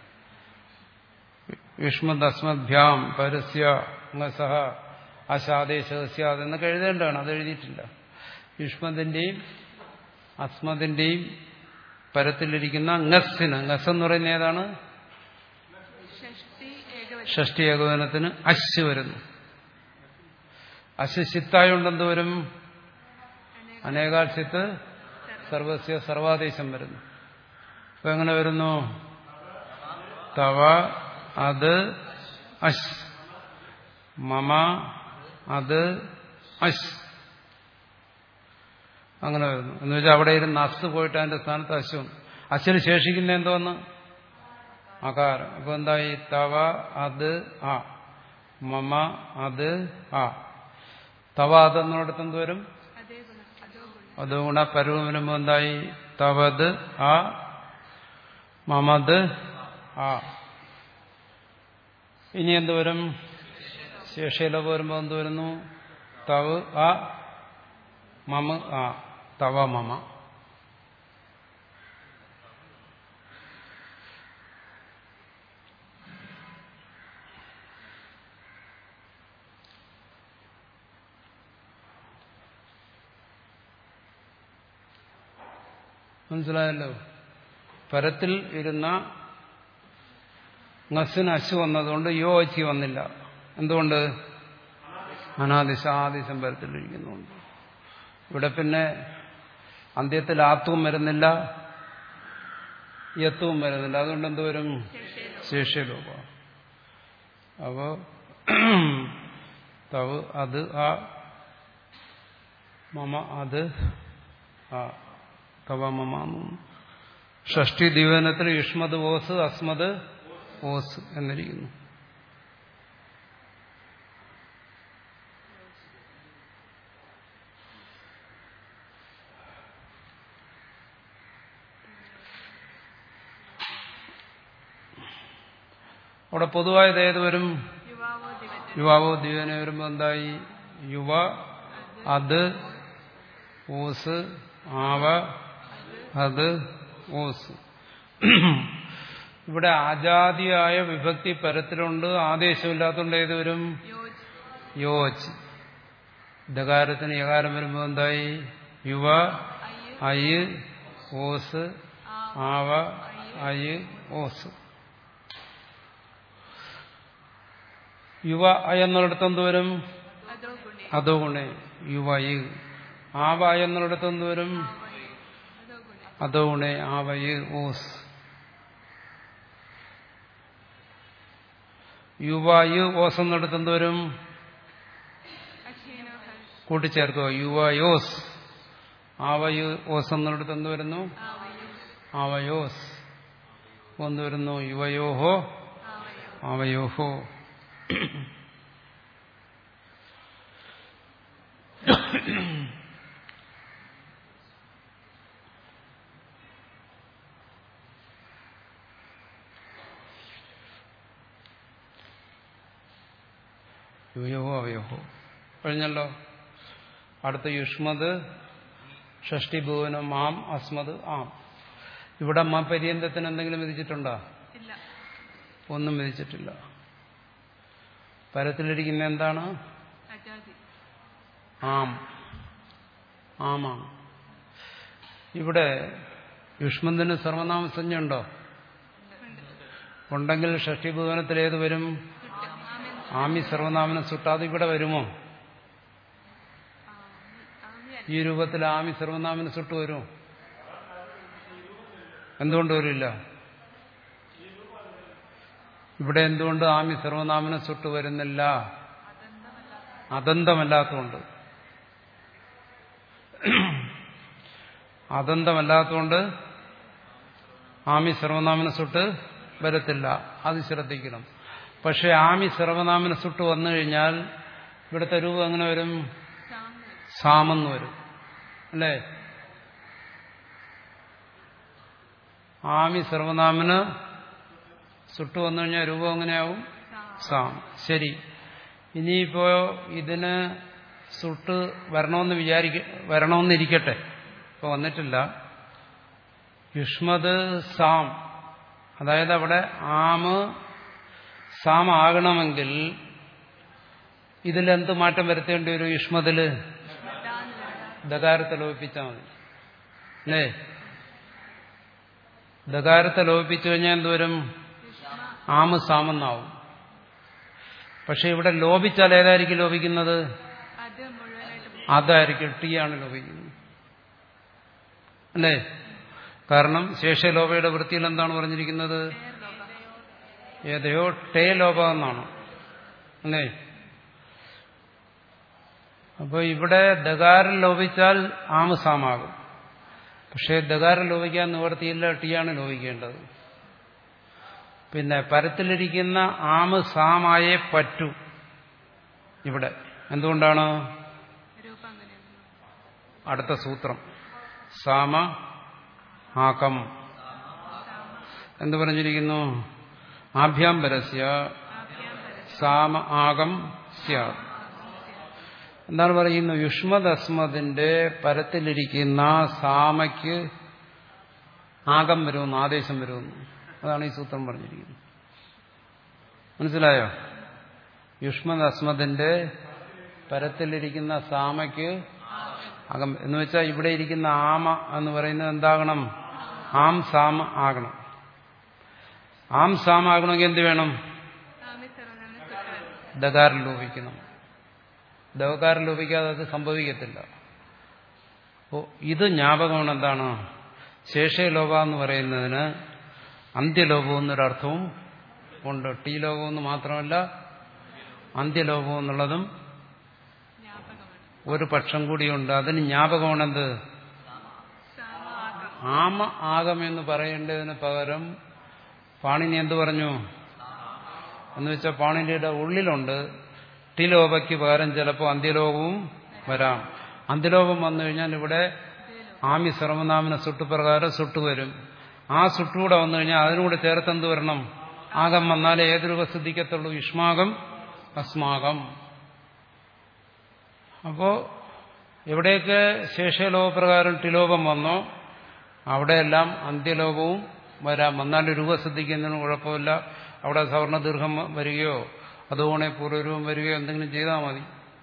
യുഷ്മത് അസ്മദ്ഭ്യാം പരസ്യ ngസഹ അശാദേശസ്യ എന്നൊക്കെ എഴുതേണ്ടതാണ് അത് എഴുതിയിട്ടില്ല യുഷ്മതിന്റെയും അസ്മതിന്റെയും പരത്തിലിരിക്കുന്ന ngസ്സിന് ngസ് എന്ന് പറയുന്ന ഏതാണ് ഷഷ്ടി ഏകവചനം ഷഷ്ടി ഏകോപനത്തിന് അശ് വരുന്നു അശ് ശിത്തായോണ്ടെന്ത് വരും അനേകാൽ ചിത്ത് സർവസ്യ സർവാദേശം വരുന്നു അപ്പൊ എങ്ങനെ വരുന്നു തവ അത് അശ് മമ അത് അശ് അങ്ങനെ വരുന്നു എന്ന് വെച്ചാൽ അവിടെ ഇരുന്ന് അസ് പോയിട്ട് അതിന്റെ സ്ഥാനത്ത് അശ്വം അശ്വന് ശേഷിക്കുന്ന എന്തോന്ന് അകാരം അപ്പൊ എന്തായി തവ അത് ആ മമ അത് ആ തവ അതെന്നിടത്ത് എന്ത് വരും അതേ ഗുണം അതോ ഗുണം അത് ഗുണ പരുവം വരുമ്പോ എന്തായി തവത് ആ മമത് ആ ഇനി എന്ത് വരും ശേഷയിലൊക്കെ വരുമ്പോ എന്ത് വരുന്നു തവ് ആ മമ ആ തവ മമ മനസ്സിലായല്ലോ പരത്തിൽ ഇരുന്ന ngസിന് അശു വന്നതുകൊണ്ട് യോ അച്ചി വന്നില്ല എന്തുകൊണ്ട് അനാദിശാദിശം പരത്തിലിരിക്കുന്നുണ്ട് ഇവിടെ പിന്നെ അന്ത്യത്തിൽ ആത്വം വരുന്നില്ല യത്വവും വരുന്നില്ല അതുകൊണ്ട് എന്ത് വരും ശേഷ്യലോപ അപ്പോ തവ് അത് ആ മമ അത് ആ തവ മമ ഷഷ്ടി ദിവനത്തിൽ യുഷ്മത് ഓസ് അസ്മത് ഓസ് എന്നിരിക്കുന്നു അവിടെ പൊതുവായത് ഏത് വരും യുവാവോ ദിവജൻ യുവാവോ ദിവ്യന വരുമ്പോ എന്തായി യുവ അത് ഓസ് ആവ അത് ഓസ് ഇവിടെ ആജാതിയായ വിഭക്തി പരത്തിലുണ്ട് ആദേശമില്ലാത്തതുകൊണ്ട് ഏത് വരും യോജ് യോച്ച് ദകാരത്തിന് യകാരം വരുമ്പോൾ എന്തായി യുവ അയ്യ് അയ് ഓസ് ആവ അയ് ഓസ് യുവ അയ എന്നിടത്ത് എന്ത് വരും അതോ ഗുണേ അതോ ഗുണേ യുവയ് ആവ അയ എന്നിടത്ത് എന്ത് വരും അതോ ഗുണേ അതോ ഗുണേ ആവയ് ഓസ് യുവായ് ഓസ് എന്നിടത്ത് എന്ത് വരും അക്ഷീണോ ഹൽ കൂട്ടിച്ചേർക്കുക യുവയോസ് ആവയു ഓസ് എന്നിടത്ത് എന്ത് വരുന്നു ആവയോ ആവയോസ് എന്ത് വരുന്നു യുവയോഹോ ആവയോ ആവയോഹോ യുവയോഹോ അവയോഹോ കഴിഞ്ഞല്ലോ അടുത്ത യുഷ്മത് ഷഷ്ടിഭുവനം ആം അസ്മത് ആം ഇവിടെ അമ്മ പര്യന്തത്തിന് എന്തെങ്കിലും വിധിച്ചിട്ടുണ്ടോ ഇല്ല ഒന്നും വിധിച്ചിട്ടില്ല പരത്തിലിരിക്കുന്ന എന്താണ് അജാതി ആം ആമാണ് ഇവിടെ യുഷ്മന്തിന് സർവനാമസഞ്ജ ഉണ്ടോ ഉണ്ടെങ്കിൽ ഷഷ്ടിഭുവനത്തിൽ ഏത് വരും ആമി സർവനാമനം സുട്ടാതെ ഇവിടെ വരുമോ ഈ രൂപത്തിൽ ആമി സർവനാമന് സുട്ട് വരുമോ എന്തുകൊണ്ട് വരില്ല ഇവിടെ എന്തുകൊണ്ട് ആമി സർവനാമനം സുട്ട് വരുന്നില്ല അതന്തമല്ലാത്തതുകൊണ്ട് അതന്തമല്ലാത്തതുകൊണ്ട് ആമി സർവനാമന സുട്ട് വരത്തില്ല അത് ശ്രദ്ധിക്കണം പക്ഷെ ആമി സർവനാമന സുട്ട് വന്നു കഴിഞ്ഞാൽ ഇവിടുത്തെ രൂപം എങ്ങനെ വരും സാമ സാമെന്ന് വരും അല്ലേ ആമി സർവനാമന് സുട്ട് വന്നു കഴിഞ്ഞാൽ രൂപം എങ്ങനെയാവും സാം ശരി ഇനിയിപ്പോ ഇതിന് സുട്ട് വരണമെന്ന് വിചാരിക്ക വരണമെന്നിരിക്കട്ടെ ഇപ്പൊ വന്നിട്ടില്ല യുഷ്മത് സാം അതായത് അവിടെ ആമ് സാം ആകണമെങ്കിൽ ഇതിലെന്ത് മാറ്റം വരുത്തേണ്ടി വരും യുഷ്മതില് ദകാരത്തെ ലോപിപ്പിച്ചാൽ മതി അല്ലേ ദകാരത്തെ ലോപിപ്പിച്ചു കഴിഞ്ഞാൽ എന്തുവരും ആമ് സാമെന്നാവും പക്ഷെ ഇവിടെ ലോപിച്ചാൽ ഏതായിരിക്കും ലോപിക്കുന്നത് അത് മുഴുവനായിട്ട് അതായിരിക്കും ടി ആണ് ലോപിക്കുന്നത് അല്ലേ കാരണം ശേഷലോപയുടെ വൃത്തിയിൽ എന്താണ് പറഞ്ഞിരിക്കുന്നത് ഏതയോ ടേ ലോപ എന്നാണ് അല്ലേ അപ്പോൾ ഇവിടെ ദകാരം ലോപിച്ചാൽ ആമസാമാകും പക്ഷേ ദകാരം ലോപിക്കാൻ നിവർത്തിയില്ല ടീയാണ് ലോപിക്കേണ്ടത് പിന്നെ പരത്തിലിരിക്കുന്ന ആമ് സാമായേ പറ്റൂ ഇവിടെ എന്തുകൊണ്ടാണ് രൂപം അങ്ങനെയാണ് അടുത്ത സൂത്രം സാമ ആകം എന്ത് പറഞ്ഞിരിക്കുന്നു ആഭ്യാം പരസ്യ സാമ ആകം സ്യാത് എന്താണ് പറയുന്നത് യുഷ്മദ് അസ്മദിന്റെ പരത്തിലിരിക്കുന്ന സാമയ്ക്ക് ആകം വരുമെന്ന് ആദേശം വരുമെന്ന് അതാണ് ഈ സൂത്രം പറഞ്ഞിരിക്കുന്നത് മനസ്സിലായോ യുഷ്മദ് അസ്മദിന്റെ പരത്തിലിരിക്കുന്ന സാമയ്ക്ക് അകം എന്ന് വെച്ചാൽ ഇവിടെ ഇരിക്കുന്ന ആമ എന്ന് പറയുന്നത് എന്താകണം ആം സാമ ആകണം ആം സാമ ആകണമെങ്കിൽ എന്ത് വേണം സ്വാമി സർവനാമ സുഖം ദകാരം ലോപിക്കണം ദവകാരം ലോപിക്കാതെ അത് സംഭവിക്കത്തില്ല അപ്പോൾ ഇത് ജ്ഞാപകമാണ് എന്താണ് ശേഷലോക എന്ന് പറയുന്നതിന് അന്ത്യലോകം എന്നൊരർത്ഥവും ഉണ്ട് ടീ ലോകം എന്ന് മാത്രമല്ല അന്ത്യലോകം എന്നുള്ളതും ജ്ഞാപകമാണ് ഒരു പക്ഷം കൂടിയുണ്ട് അതിന് ജ്ഞാപകമാണെന്ത് സാമ ആകം ആമ ആകമെന്ന് പറയേണ്ടതിന് പകരം പാണിനി എന്ത് പറഞ്ഞു എന്ന് വെച്ചാൽ പാണിനിയുടെ ഉള്ളിലുണ്ട് ടിലോപയ്ക്ക് പകരം ചിലപ്പോൾ അന്ത്യലോകവും വരാം അന്ത്യലോകം വന്നു കഴിഞ്ഞാൽ ഇവിടെ ആമി സർവനാമന സുട്ടുപ്രകാരം സുട്ടു വരും ആ സുട്ടുകൂടെ വന്നു കഴിഞ്ഞാൽ അതിനൂടെ ചേർത്ത് എന്ത് വരണം ആകം വന്നാലേ ഏത് രൂപം സിദ്ധിക്കത്തുള്ളൂ യുഷ്മാകം അസ്മാകം അപ്പോ എവിടെയൊക്കെ ശേഷലോകപ്രകാരം ടിലോകം വന്നോ അവിടെയെല്ലാം അന്ത്യലോകവും വരാം വന്നാൽ രൂപ ശ്രദ്ധിക്കുന്നതിന് കുഴപ്പമില്ല അവിടെ സവർണ ദീർഘം വരികയോ അതുകൊണ്ടേ പൂർവ്വരൂപം വരികയോ എന്തെങ്കിലും ചെയ്താൽ മതി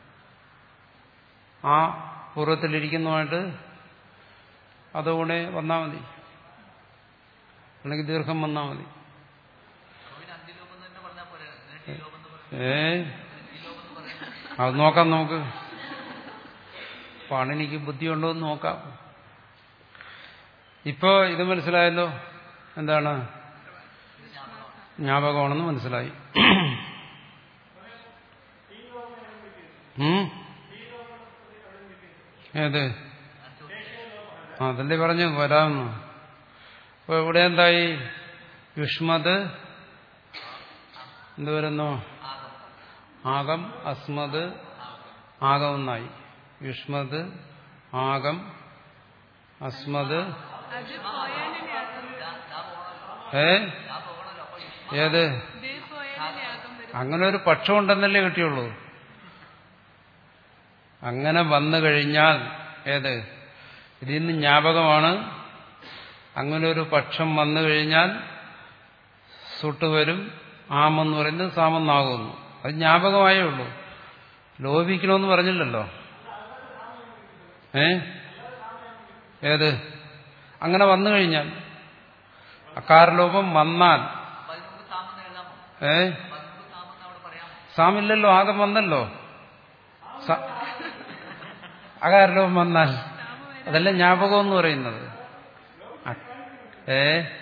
ആ പൂർവ്വത്തിലിരിക്കുന്നതുമായിട്ട് അതുകൊണ്ടേ വന്നാൽ മതി അല്ലെങ്കിൽ ദീർഘം വന്നാൽ മതി അപ്പൊ പിന്നെ അന്ത്യലോകം തന്നെ പറഞ്ഞാൽ പോരെ എന്തിനാ ടീലോകം എന്ന് പറയുന്നത് ഏ അത് നോക്കാം നമുക്ക് പാണിനിക്ക് ബുദ്ധിയുണ്ടോ എന്ന് നോക്കാം ഇപ്പോ ഇത് മനസ്സിലായല്ലോ എന്താണ് ജ്ഞാപകമാണെന്ന് മനസ്സിലായി ഉം? ഏത് ആ അതല്ലേ പറഞ്ഞു വരാമെന്ന് അപ്പൊ ഇവിടെ എന്തായി യുഷ്മത് എന്ത് വരുന്നു ആകം അസ്മത് ആകം എന്നായി യുഷ്മത് ആകം അസ്മത് അത് പോയാലല്ലേ ആകം വരും ഏ ഏത് ഇത് പോയാലല്ലേ ആകം വരും അങ്ങനെ ഒരു പക്ഷം ഉണ്ടെന്നല്ലേ കിട്ടിയുള്ളൂ അങ്ങനെ വന്നു കഴിഞ്ഞാൽ ഏത് ഇതിൽ നിന്ന് ജ്ഞാപകമാണ് അങ്ങനെ ഒരു പക്ഷം വന്നു കഴിഞ്ഞാൽ സുട്ട് വരും ആമെന്ന് പറയുന്നത് സാമെന്നാകുന്നു അത് ജ്ഞാപകമായേ ഉള്ളൂ ലോപിക്കണമെന്ന് പറഞ്ഞില്ലല്ലോ ഏ ഏത് അങ്ങനെ വന്നു കഴിഞ്ഞാൽ അകാരലോപം വന്നാൽ അപ്പൊ അതിന് മുമ്പ് സാമെന്ന് എഴുതാമോ ഏ അപ്പൊ അതിന് മുമ്പ് സാമെന്ന് അവിടെ പറയാമോ സാമില്ലല്ലോ ആകം വന്നല്ലോ സ- അകാരലോപം വന്നാൽ അതല്ല ജ്ഞാപകം എന്ന് പറയുന്നത് അ- ഏ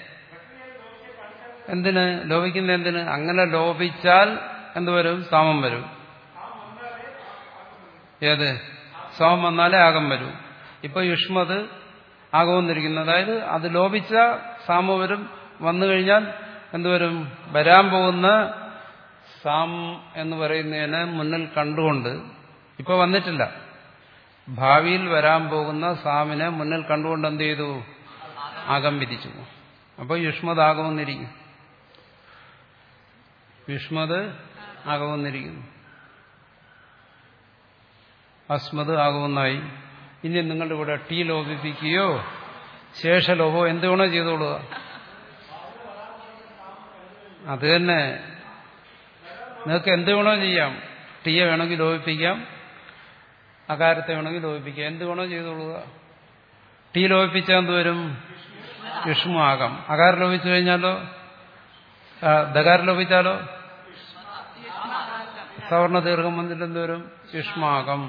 എന്തിന് ലോപിക്കുന്ന എന്തിന് അങ്ങനെ ലോപിച്ചാൽ എന്ത് വരും സാമം വരും ഏത് സാമം വന്നാലേ ആകം വരും ഇപ്പൊ യുഷ്മത് ആകമെന്നിരിക്കുന്നു അതായത് അത് ലോപിച്ച സാമ വരും വന്നു കഴിഞ്ഞാൽ എന്തുവരും വരാൻ പോകുന്ന സാം എന്ന് പറയുന്നതിനെ മുന്നിൽ കണ്ടുകൊണ്ട് ഇപ്പൊ വന്നിട്ടില്ല ഭാവിയിൽ വരാൻ പോകുന്ന സാമിനെ മുന്നിൽ കണ്ടുകൊണ്ട് എന്ത് ചെയ്തു ആകം വിധിച്ചു അപ്പോൾ യുഷ്മത് ആകമെന്നിരിക്കും യുഷ്മത് ആകമെന്നിരിക്കുന്നു അസ്മത് ആകുമെന്നായി ഇനി നിങ്ങളുടെ ഇവിടെ ടീ ലോപിപ്പിക്കുകയോ ശേഷലോപോ എന്ത് വേണോ ചെയ്തോളുക അത് തന്നെ നിങ്ങൾക്ക് എന്ത് വേണോ ചെയ്യാം ടീയെ വേണമെങ്കിൽ ലോപിപ്പിക്കാം അകാരത്തെ വേണമെങ്കിൽ ലോപിപ്പിക്കാം എന്ത് വേണോ ചെയ്തോളുക ടീ ലോപിപ്പിച്ചാൽ എന്ത് വരും യുഷ്മാകാം അകാരം ലോപിച്ചു കഴിഞ്ഞാലോ ആ, ദകാരം ലോപിച്ചാലോ സവർണ ദീർഘം വന്നിട്ട് എന്ത് വരും യുഷ്മാകം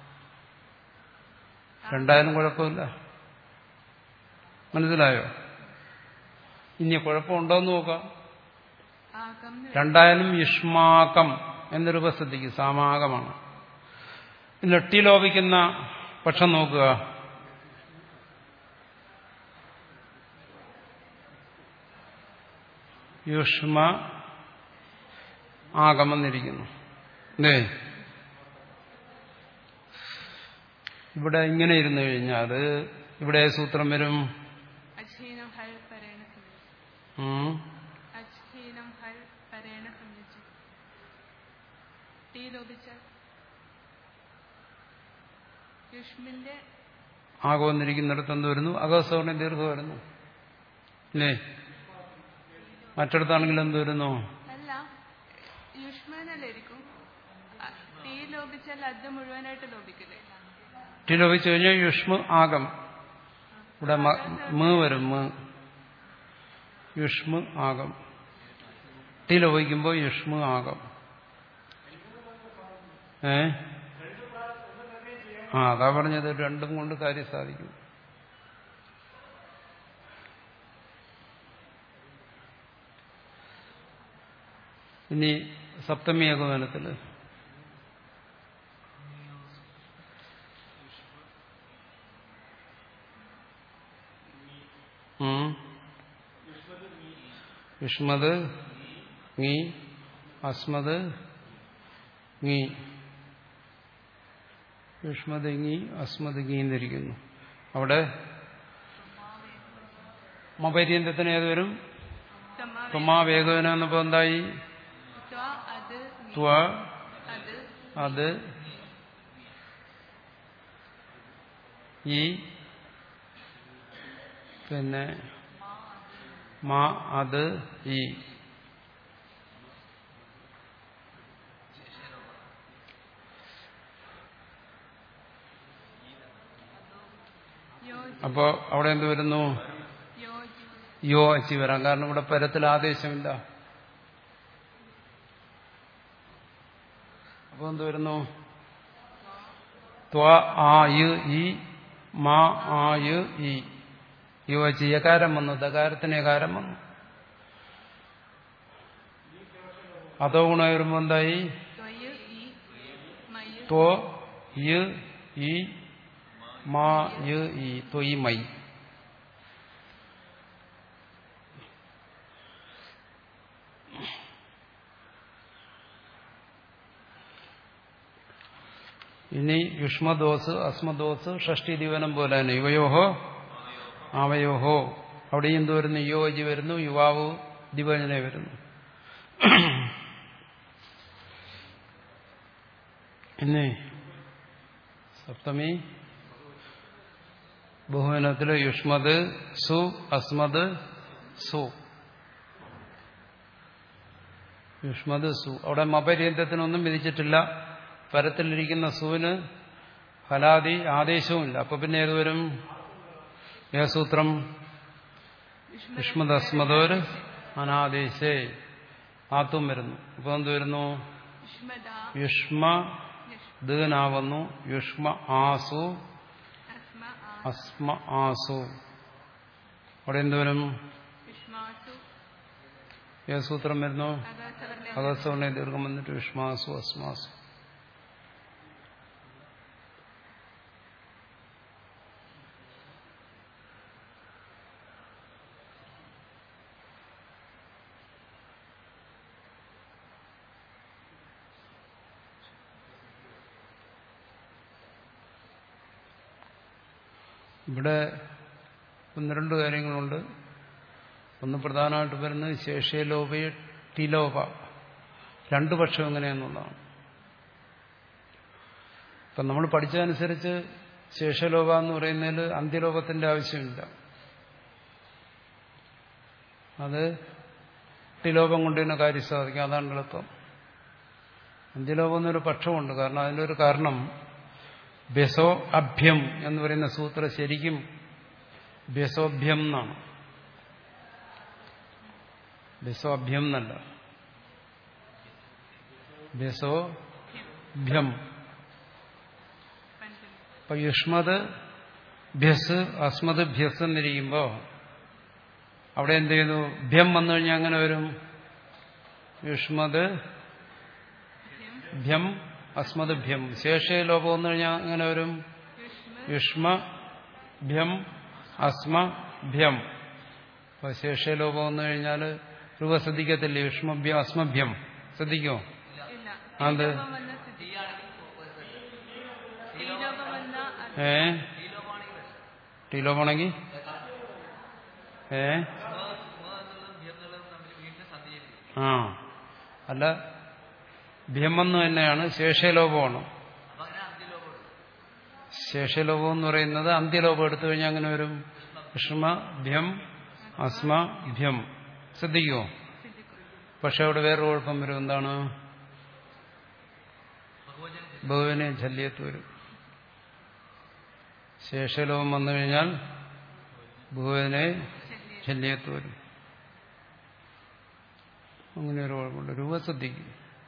രണ്ടായാലും കുഴപ്പമില്ല മനസ്സിലായോ ഇനി കുഴപ്പമുണ്ടോന്ന് നോക്കാം ആകം രണ്ടായാലും യുഷ്മാകം എന്നൊരു ശ്രദ്ധിക്കും സാമാകമാണ് നെട്ടി ലോപിക്കുന്ന പക്ഷം നോക്കുക യുഷ്മ ആഗമെന്നിരിക്കുന്നു അല്ലേ ഇവിടെ ഇങ്ങനെ ഇരുന്നു കഴിഞ്ഞാൽ അത് ഇവിടെ സൂത്രം വരും അച്ഛീനം ഹൽ പരേണ സംബന്ധിച്ചു ഉം. അച്ഛീനം ഹൽ പരേണ സംബന്ധിച്ചു ടീ ലോപിച്ചാൽ യുഷ്മിന്റെ ആഗമെന്നിരിക്കുന്നിടത്ത് എന്ത് വരുന്നു അകസ്വർണ്ണ ദീർഘം വരുന്നു അല്ലേ മറ്റിടത്താണെങ്കിൽ എന്ത് വരുന്നു അല്ല യുഷ്മനല്ലേ ഇരിക്കും അ- ടീ ലോപിച്ചാൽ അത് മുഴുവനായിട്ട് ലോപിക്കില്ലേ ടി ലോപിച്ചു കഴിഞ്ഞാൽ യുഷ്മ ആകം ഇവിടെ മ- മ് വരും മ് യുഷ്മ ആകം ടി ലോപിക്കുമ്പോൾ യുഷ്മ ആകം ഏ ആ അതാ പറഞ്ഞത് രണ്ടും കൊണ്ട് കാര്യം സാധിക്കും ഇനി സപ്തമി ഏകോപനത്തില് ഉം. യുഷ്മത് ngി അസ്മത് ngി യുഷ്മത് ngി അസ്മത് ngി എന്നിരിക്കുന്നു അവിടെ മപര്യന്തത്തിന് ഏത് വരും സമാ- തുമാവേഗവന എന്നപ്പോ എന്തായി ത്വ, അത് നീ, ത്വ അത് അത് ഈ പിന്നെ മാ അത് ഈ യോജി അപ്പോ അവിടെ എന്ത് വരുന്നു യോജി യോ അച്ചി വരാം കാരണം ഇവിടെ പരത്തിൽ ആദേശമില്ല അപ്പൊ എന്ത് വരുന്നു ത്വ ആ യു ഈ മാ ആ യു ഈ യോ അച്ചി യകാരം വന്നു ദകാരത്തിന് യകാരം വന്നു അതോ ഗുണം വരുമ്പോ എന്തായി ത്വയ് ഈ മയ് ത്വ യു ഈ മാ യു ഈ ത്വയി മൈ ഇനി യുഷ്മദോസ് അസ്മദോസ് ഷഷ്ടി ദിവനം പോലെ തന്നെ യുവയോഹോ ആവയോഹോ അവിടെ എന്ത് വരുന്നു യോജി വരുന്നു യുവാവ് ദിവജന വരുന്നു ഇനി സപ്തമി ബഹുവനത്തില് യുഷ്മത് സു അസ്മത് സു യുഷ്മത് സു അവിടെ മപര്യന്തത്തിനൊന്നും വിധിച്ചിട്ടില്ല പരത്തിലിരിക്കുന്ന സുവിന് ഫലാദി ആദേശവുമില്ല അപ്പൊ പിന്നെ ഏത് വരും ഏസൂത്രം യുഷ്മത് അസ്മതോർ അനാദേശേ ആത്തും വരുന്നു അപ്പൊ എന്ത് വരുന്നു യുഷ്മദ യുഷ്മ ദീനാവുന്നു യുഷ്മ ആസു അസ്മ ആ അസ്മ ആസു അവിടെ എന്ത് വരും യുഷ്മാസു ഏത് സൂത്രം വരുന്നു അഗസവർണ്ണ അകസ്വർണ്ണ ദീർഘം വന്നിട്ട് യുഷ്മാസു അസ്മാസു ഇവിടെ ഒന്ന് രണ്ട് കാര്യങ്ങളുണ്ട് ഒന്ന് പ്രധാനമായിട്ട് വരുന്നത് ശേഷലോപ ടിലോപ രണ്ടു പക്ഷം എങ്ങനെയെന്നുള്ളതാണ് ഇപ്പം നമ്മൾ പഠിച്ചതനുസരിച്ച് ശേഷലോപ എന്ന് പറയുന്നതിൽ അന്ത്യലോപത്തിന്റെ ആവശ്യമില്ല അത് ടിലോപം കൊണ്ട് തന്നെ കാര്യം സാധിക്കും അതാണ് എളുപ്പം അന്ത്യലോപം എന്നൊരു പക്ഷമുണ്ട് കാരണം അതിൻ്റെ ഒരു കാരണം ബെസോ അഭ്യം എന്ന് പറയുന്ന സൂത്രം ശരിക്കും ബെസോഭ്യം എന്നാണ് ബെസോഭ്യം എന്നല്ല ബെസോഭ്യം പഞ്ചമി അപ്പൊ യുഷ്മത് ഭ്യസ് അസ്മത് ഭ്യസ് എന്നിരിക്കുമ്പോ അവിടെ എന്ത് ചെയ്യുന്നു ഭ്യം വന്നു കഴിഞ്ഞാൽ അങ്ങനെ വരും യുഷ്മത് ഭ്യം അസ്മദ്ഭ്യം ശേഷേ ലോപം വന്നു കഴിഞ്ഞാൽ അങ്ങനെ വരും യുഷ്മ ഭ്യം അസ്മ ഭ്യം അപ്പൊ ശേഷേ ലോപം വന്നു കഴിഞ്ഞാൽ രൂപ ശ്രദ്ധിക്കത്തില്ലേ യുഷ്മഭ്യം അസ്മഭ്യം ശ്രദ്ധിക്കുമോ ഇല്ല അത് ലോകം വന്ന സ്ഥിതി ഈ ലോകം വന്ന അത് ഏ ടീലോമാണെങ്കിൽ ഏ ആ അല്ല ഭ്യമെന്ന് തന്നെയാണ് ശേഷലോപമാണ് അപ്പൊ അങ്ങനെ അന്ത്യലോകം ശേഷലോപം എന്ന് പറയുന്നത് അന്ത്യലോപം എടുത്തു കഴിഞ്ഞാൽ അങ്ങനെ വരും വിഷ്മ ഭ്യം അസ്മ ഭ്യം ശ്രദ്ധിക്കുമോ പക്ഷെ അവിടെ വേറെ കുഴപ്പം വരും എന്താണ് ബഹുവിനെ ശല്യത്ത് വരും ശേഷലോപം വന്നു കഴിഞ്ഞാൽ ബഹുവിനെ ശല്യത്ത് വരും അങ്ങനെ ഒരു കുഴപ്പമുണ്ട് രൂപ ശ്രദ്ധിക്കും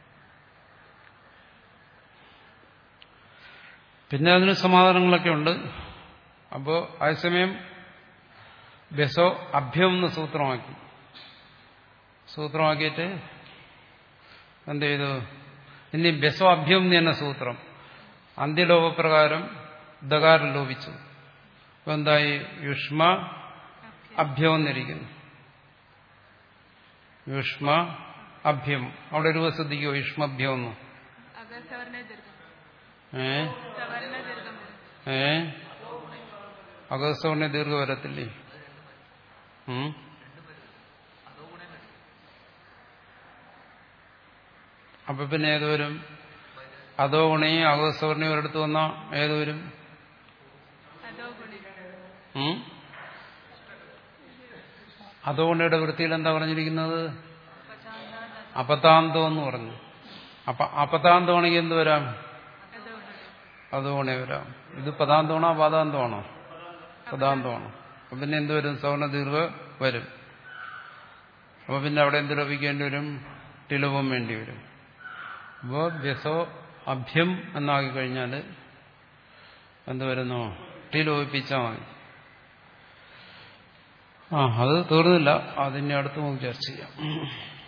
പിന്നെ അതിന് സമാധാനങ്ങളൊക്കെ ഉണ്ട് അപ്പോൾ അതേസമയം ബസോ അഭ്യം എന്ന് സൂത്രമാക്കി സൂത്രമാക്കിയിട്ട് എന്ത് ചെയ്തു ഇനി ബസോ അഭ്യം എന്ന് തന്നെ സൂത്രം അന്ത്യലോപപ്രകാരം ദകാരം ലോപിച്ചു അപ്പൊ എന്തായി യുഷ്മ അഭ്യം എന്നിരിക്കുന്നു യുഷ്മ അഭ്യം അവിടെ രൂപ ശ്രദ്ധിക്കുമോ യുഷ്മഭ്യം എന്ന് അഗർ സവർണ ദീർഘം ഏ സവർണ ദീർഘം വരും. ഏ അഗസ്തവണ്ണ ദീർഘ വരത്തില്ലേ ഉം? അപ്പൊ പിന്നെ ഏത് വരും അതോ ഗുണയും അഗസ്തവർണയും ഒരിടത്ത് വന്ന ഏത് വരും അതോ ഗുണി ഉം? അതോ ഗുണയുടെ വൃത്തിയിൽ എന്താ പറഞ്ഞിരിക്കുന്നത് അപതാന്തം എന്ന് പറഞ്ഞു അപ്പൊ അപതാന്തമാണെങ്കിൽ എന്ത് വരാം അതോ ഗുണി അതോ ഗുണേ വരാം ഇത് പദാന്തമാണോ പാദാന്തമാണോ പദാന്തമാണ് അപ്പൊ പിന്നെ എന്ത് വരും സവർണ ദീർഘ വരും അപ്പൊ പിന്നെ അവിടെ എന്ത് ലഭിക്കേണ്ടി വരും ടിലവും വേണ്ടി വരും അപ്പോൾ വ്യസോ അഭ്യം എന്നാക്കി കഴിഞ്ഞാൽ എന്ത് വരുന്നു ടിലോപിച്ചാൽ മതി ആ അത് തീർന്നില്ല അതിനെ അടുത്ത് നമുക്ക് ചർച്ച ചെയ്യാം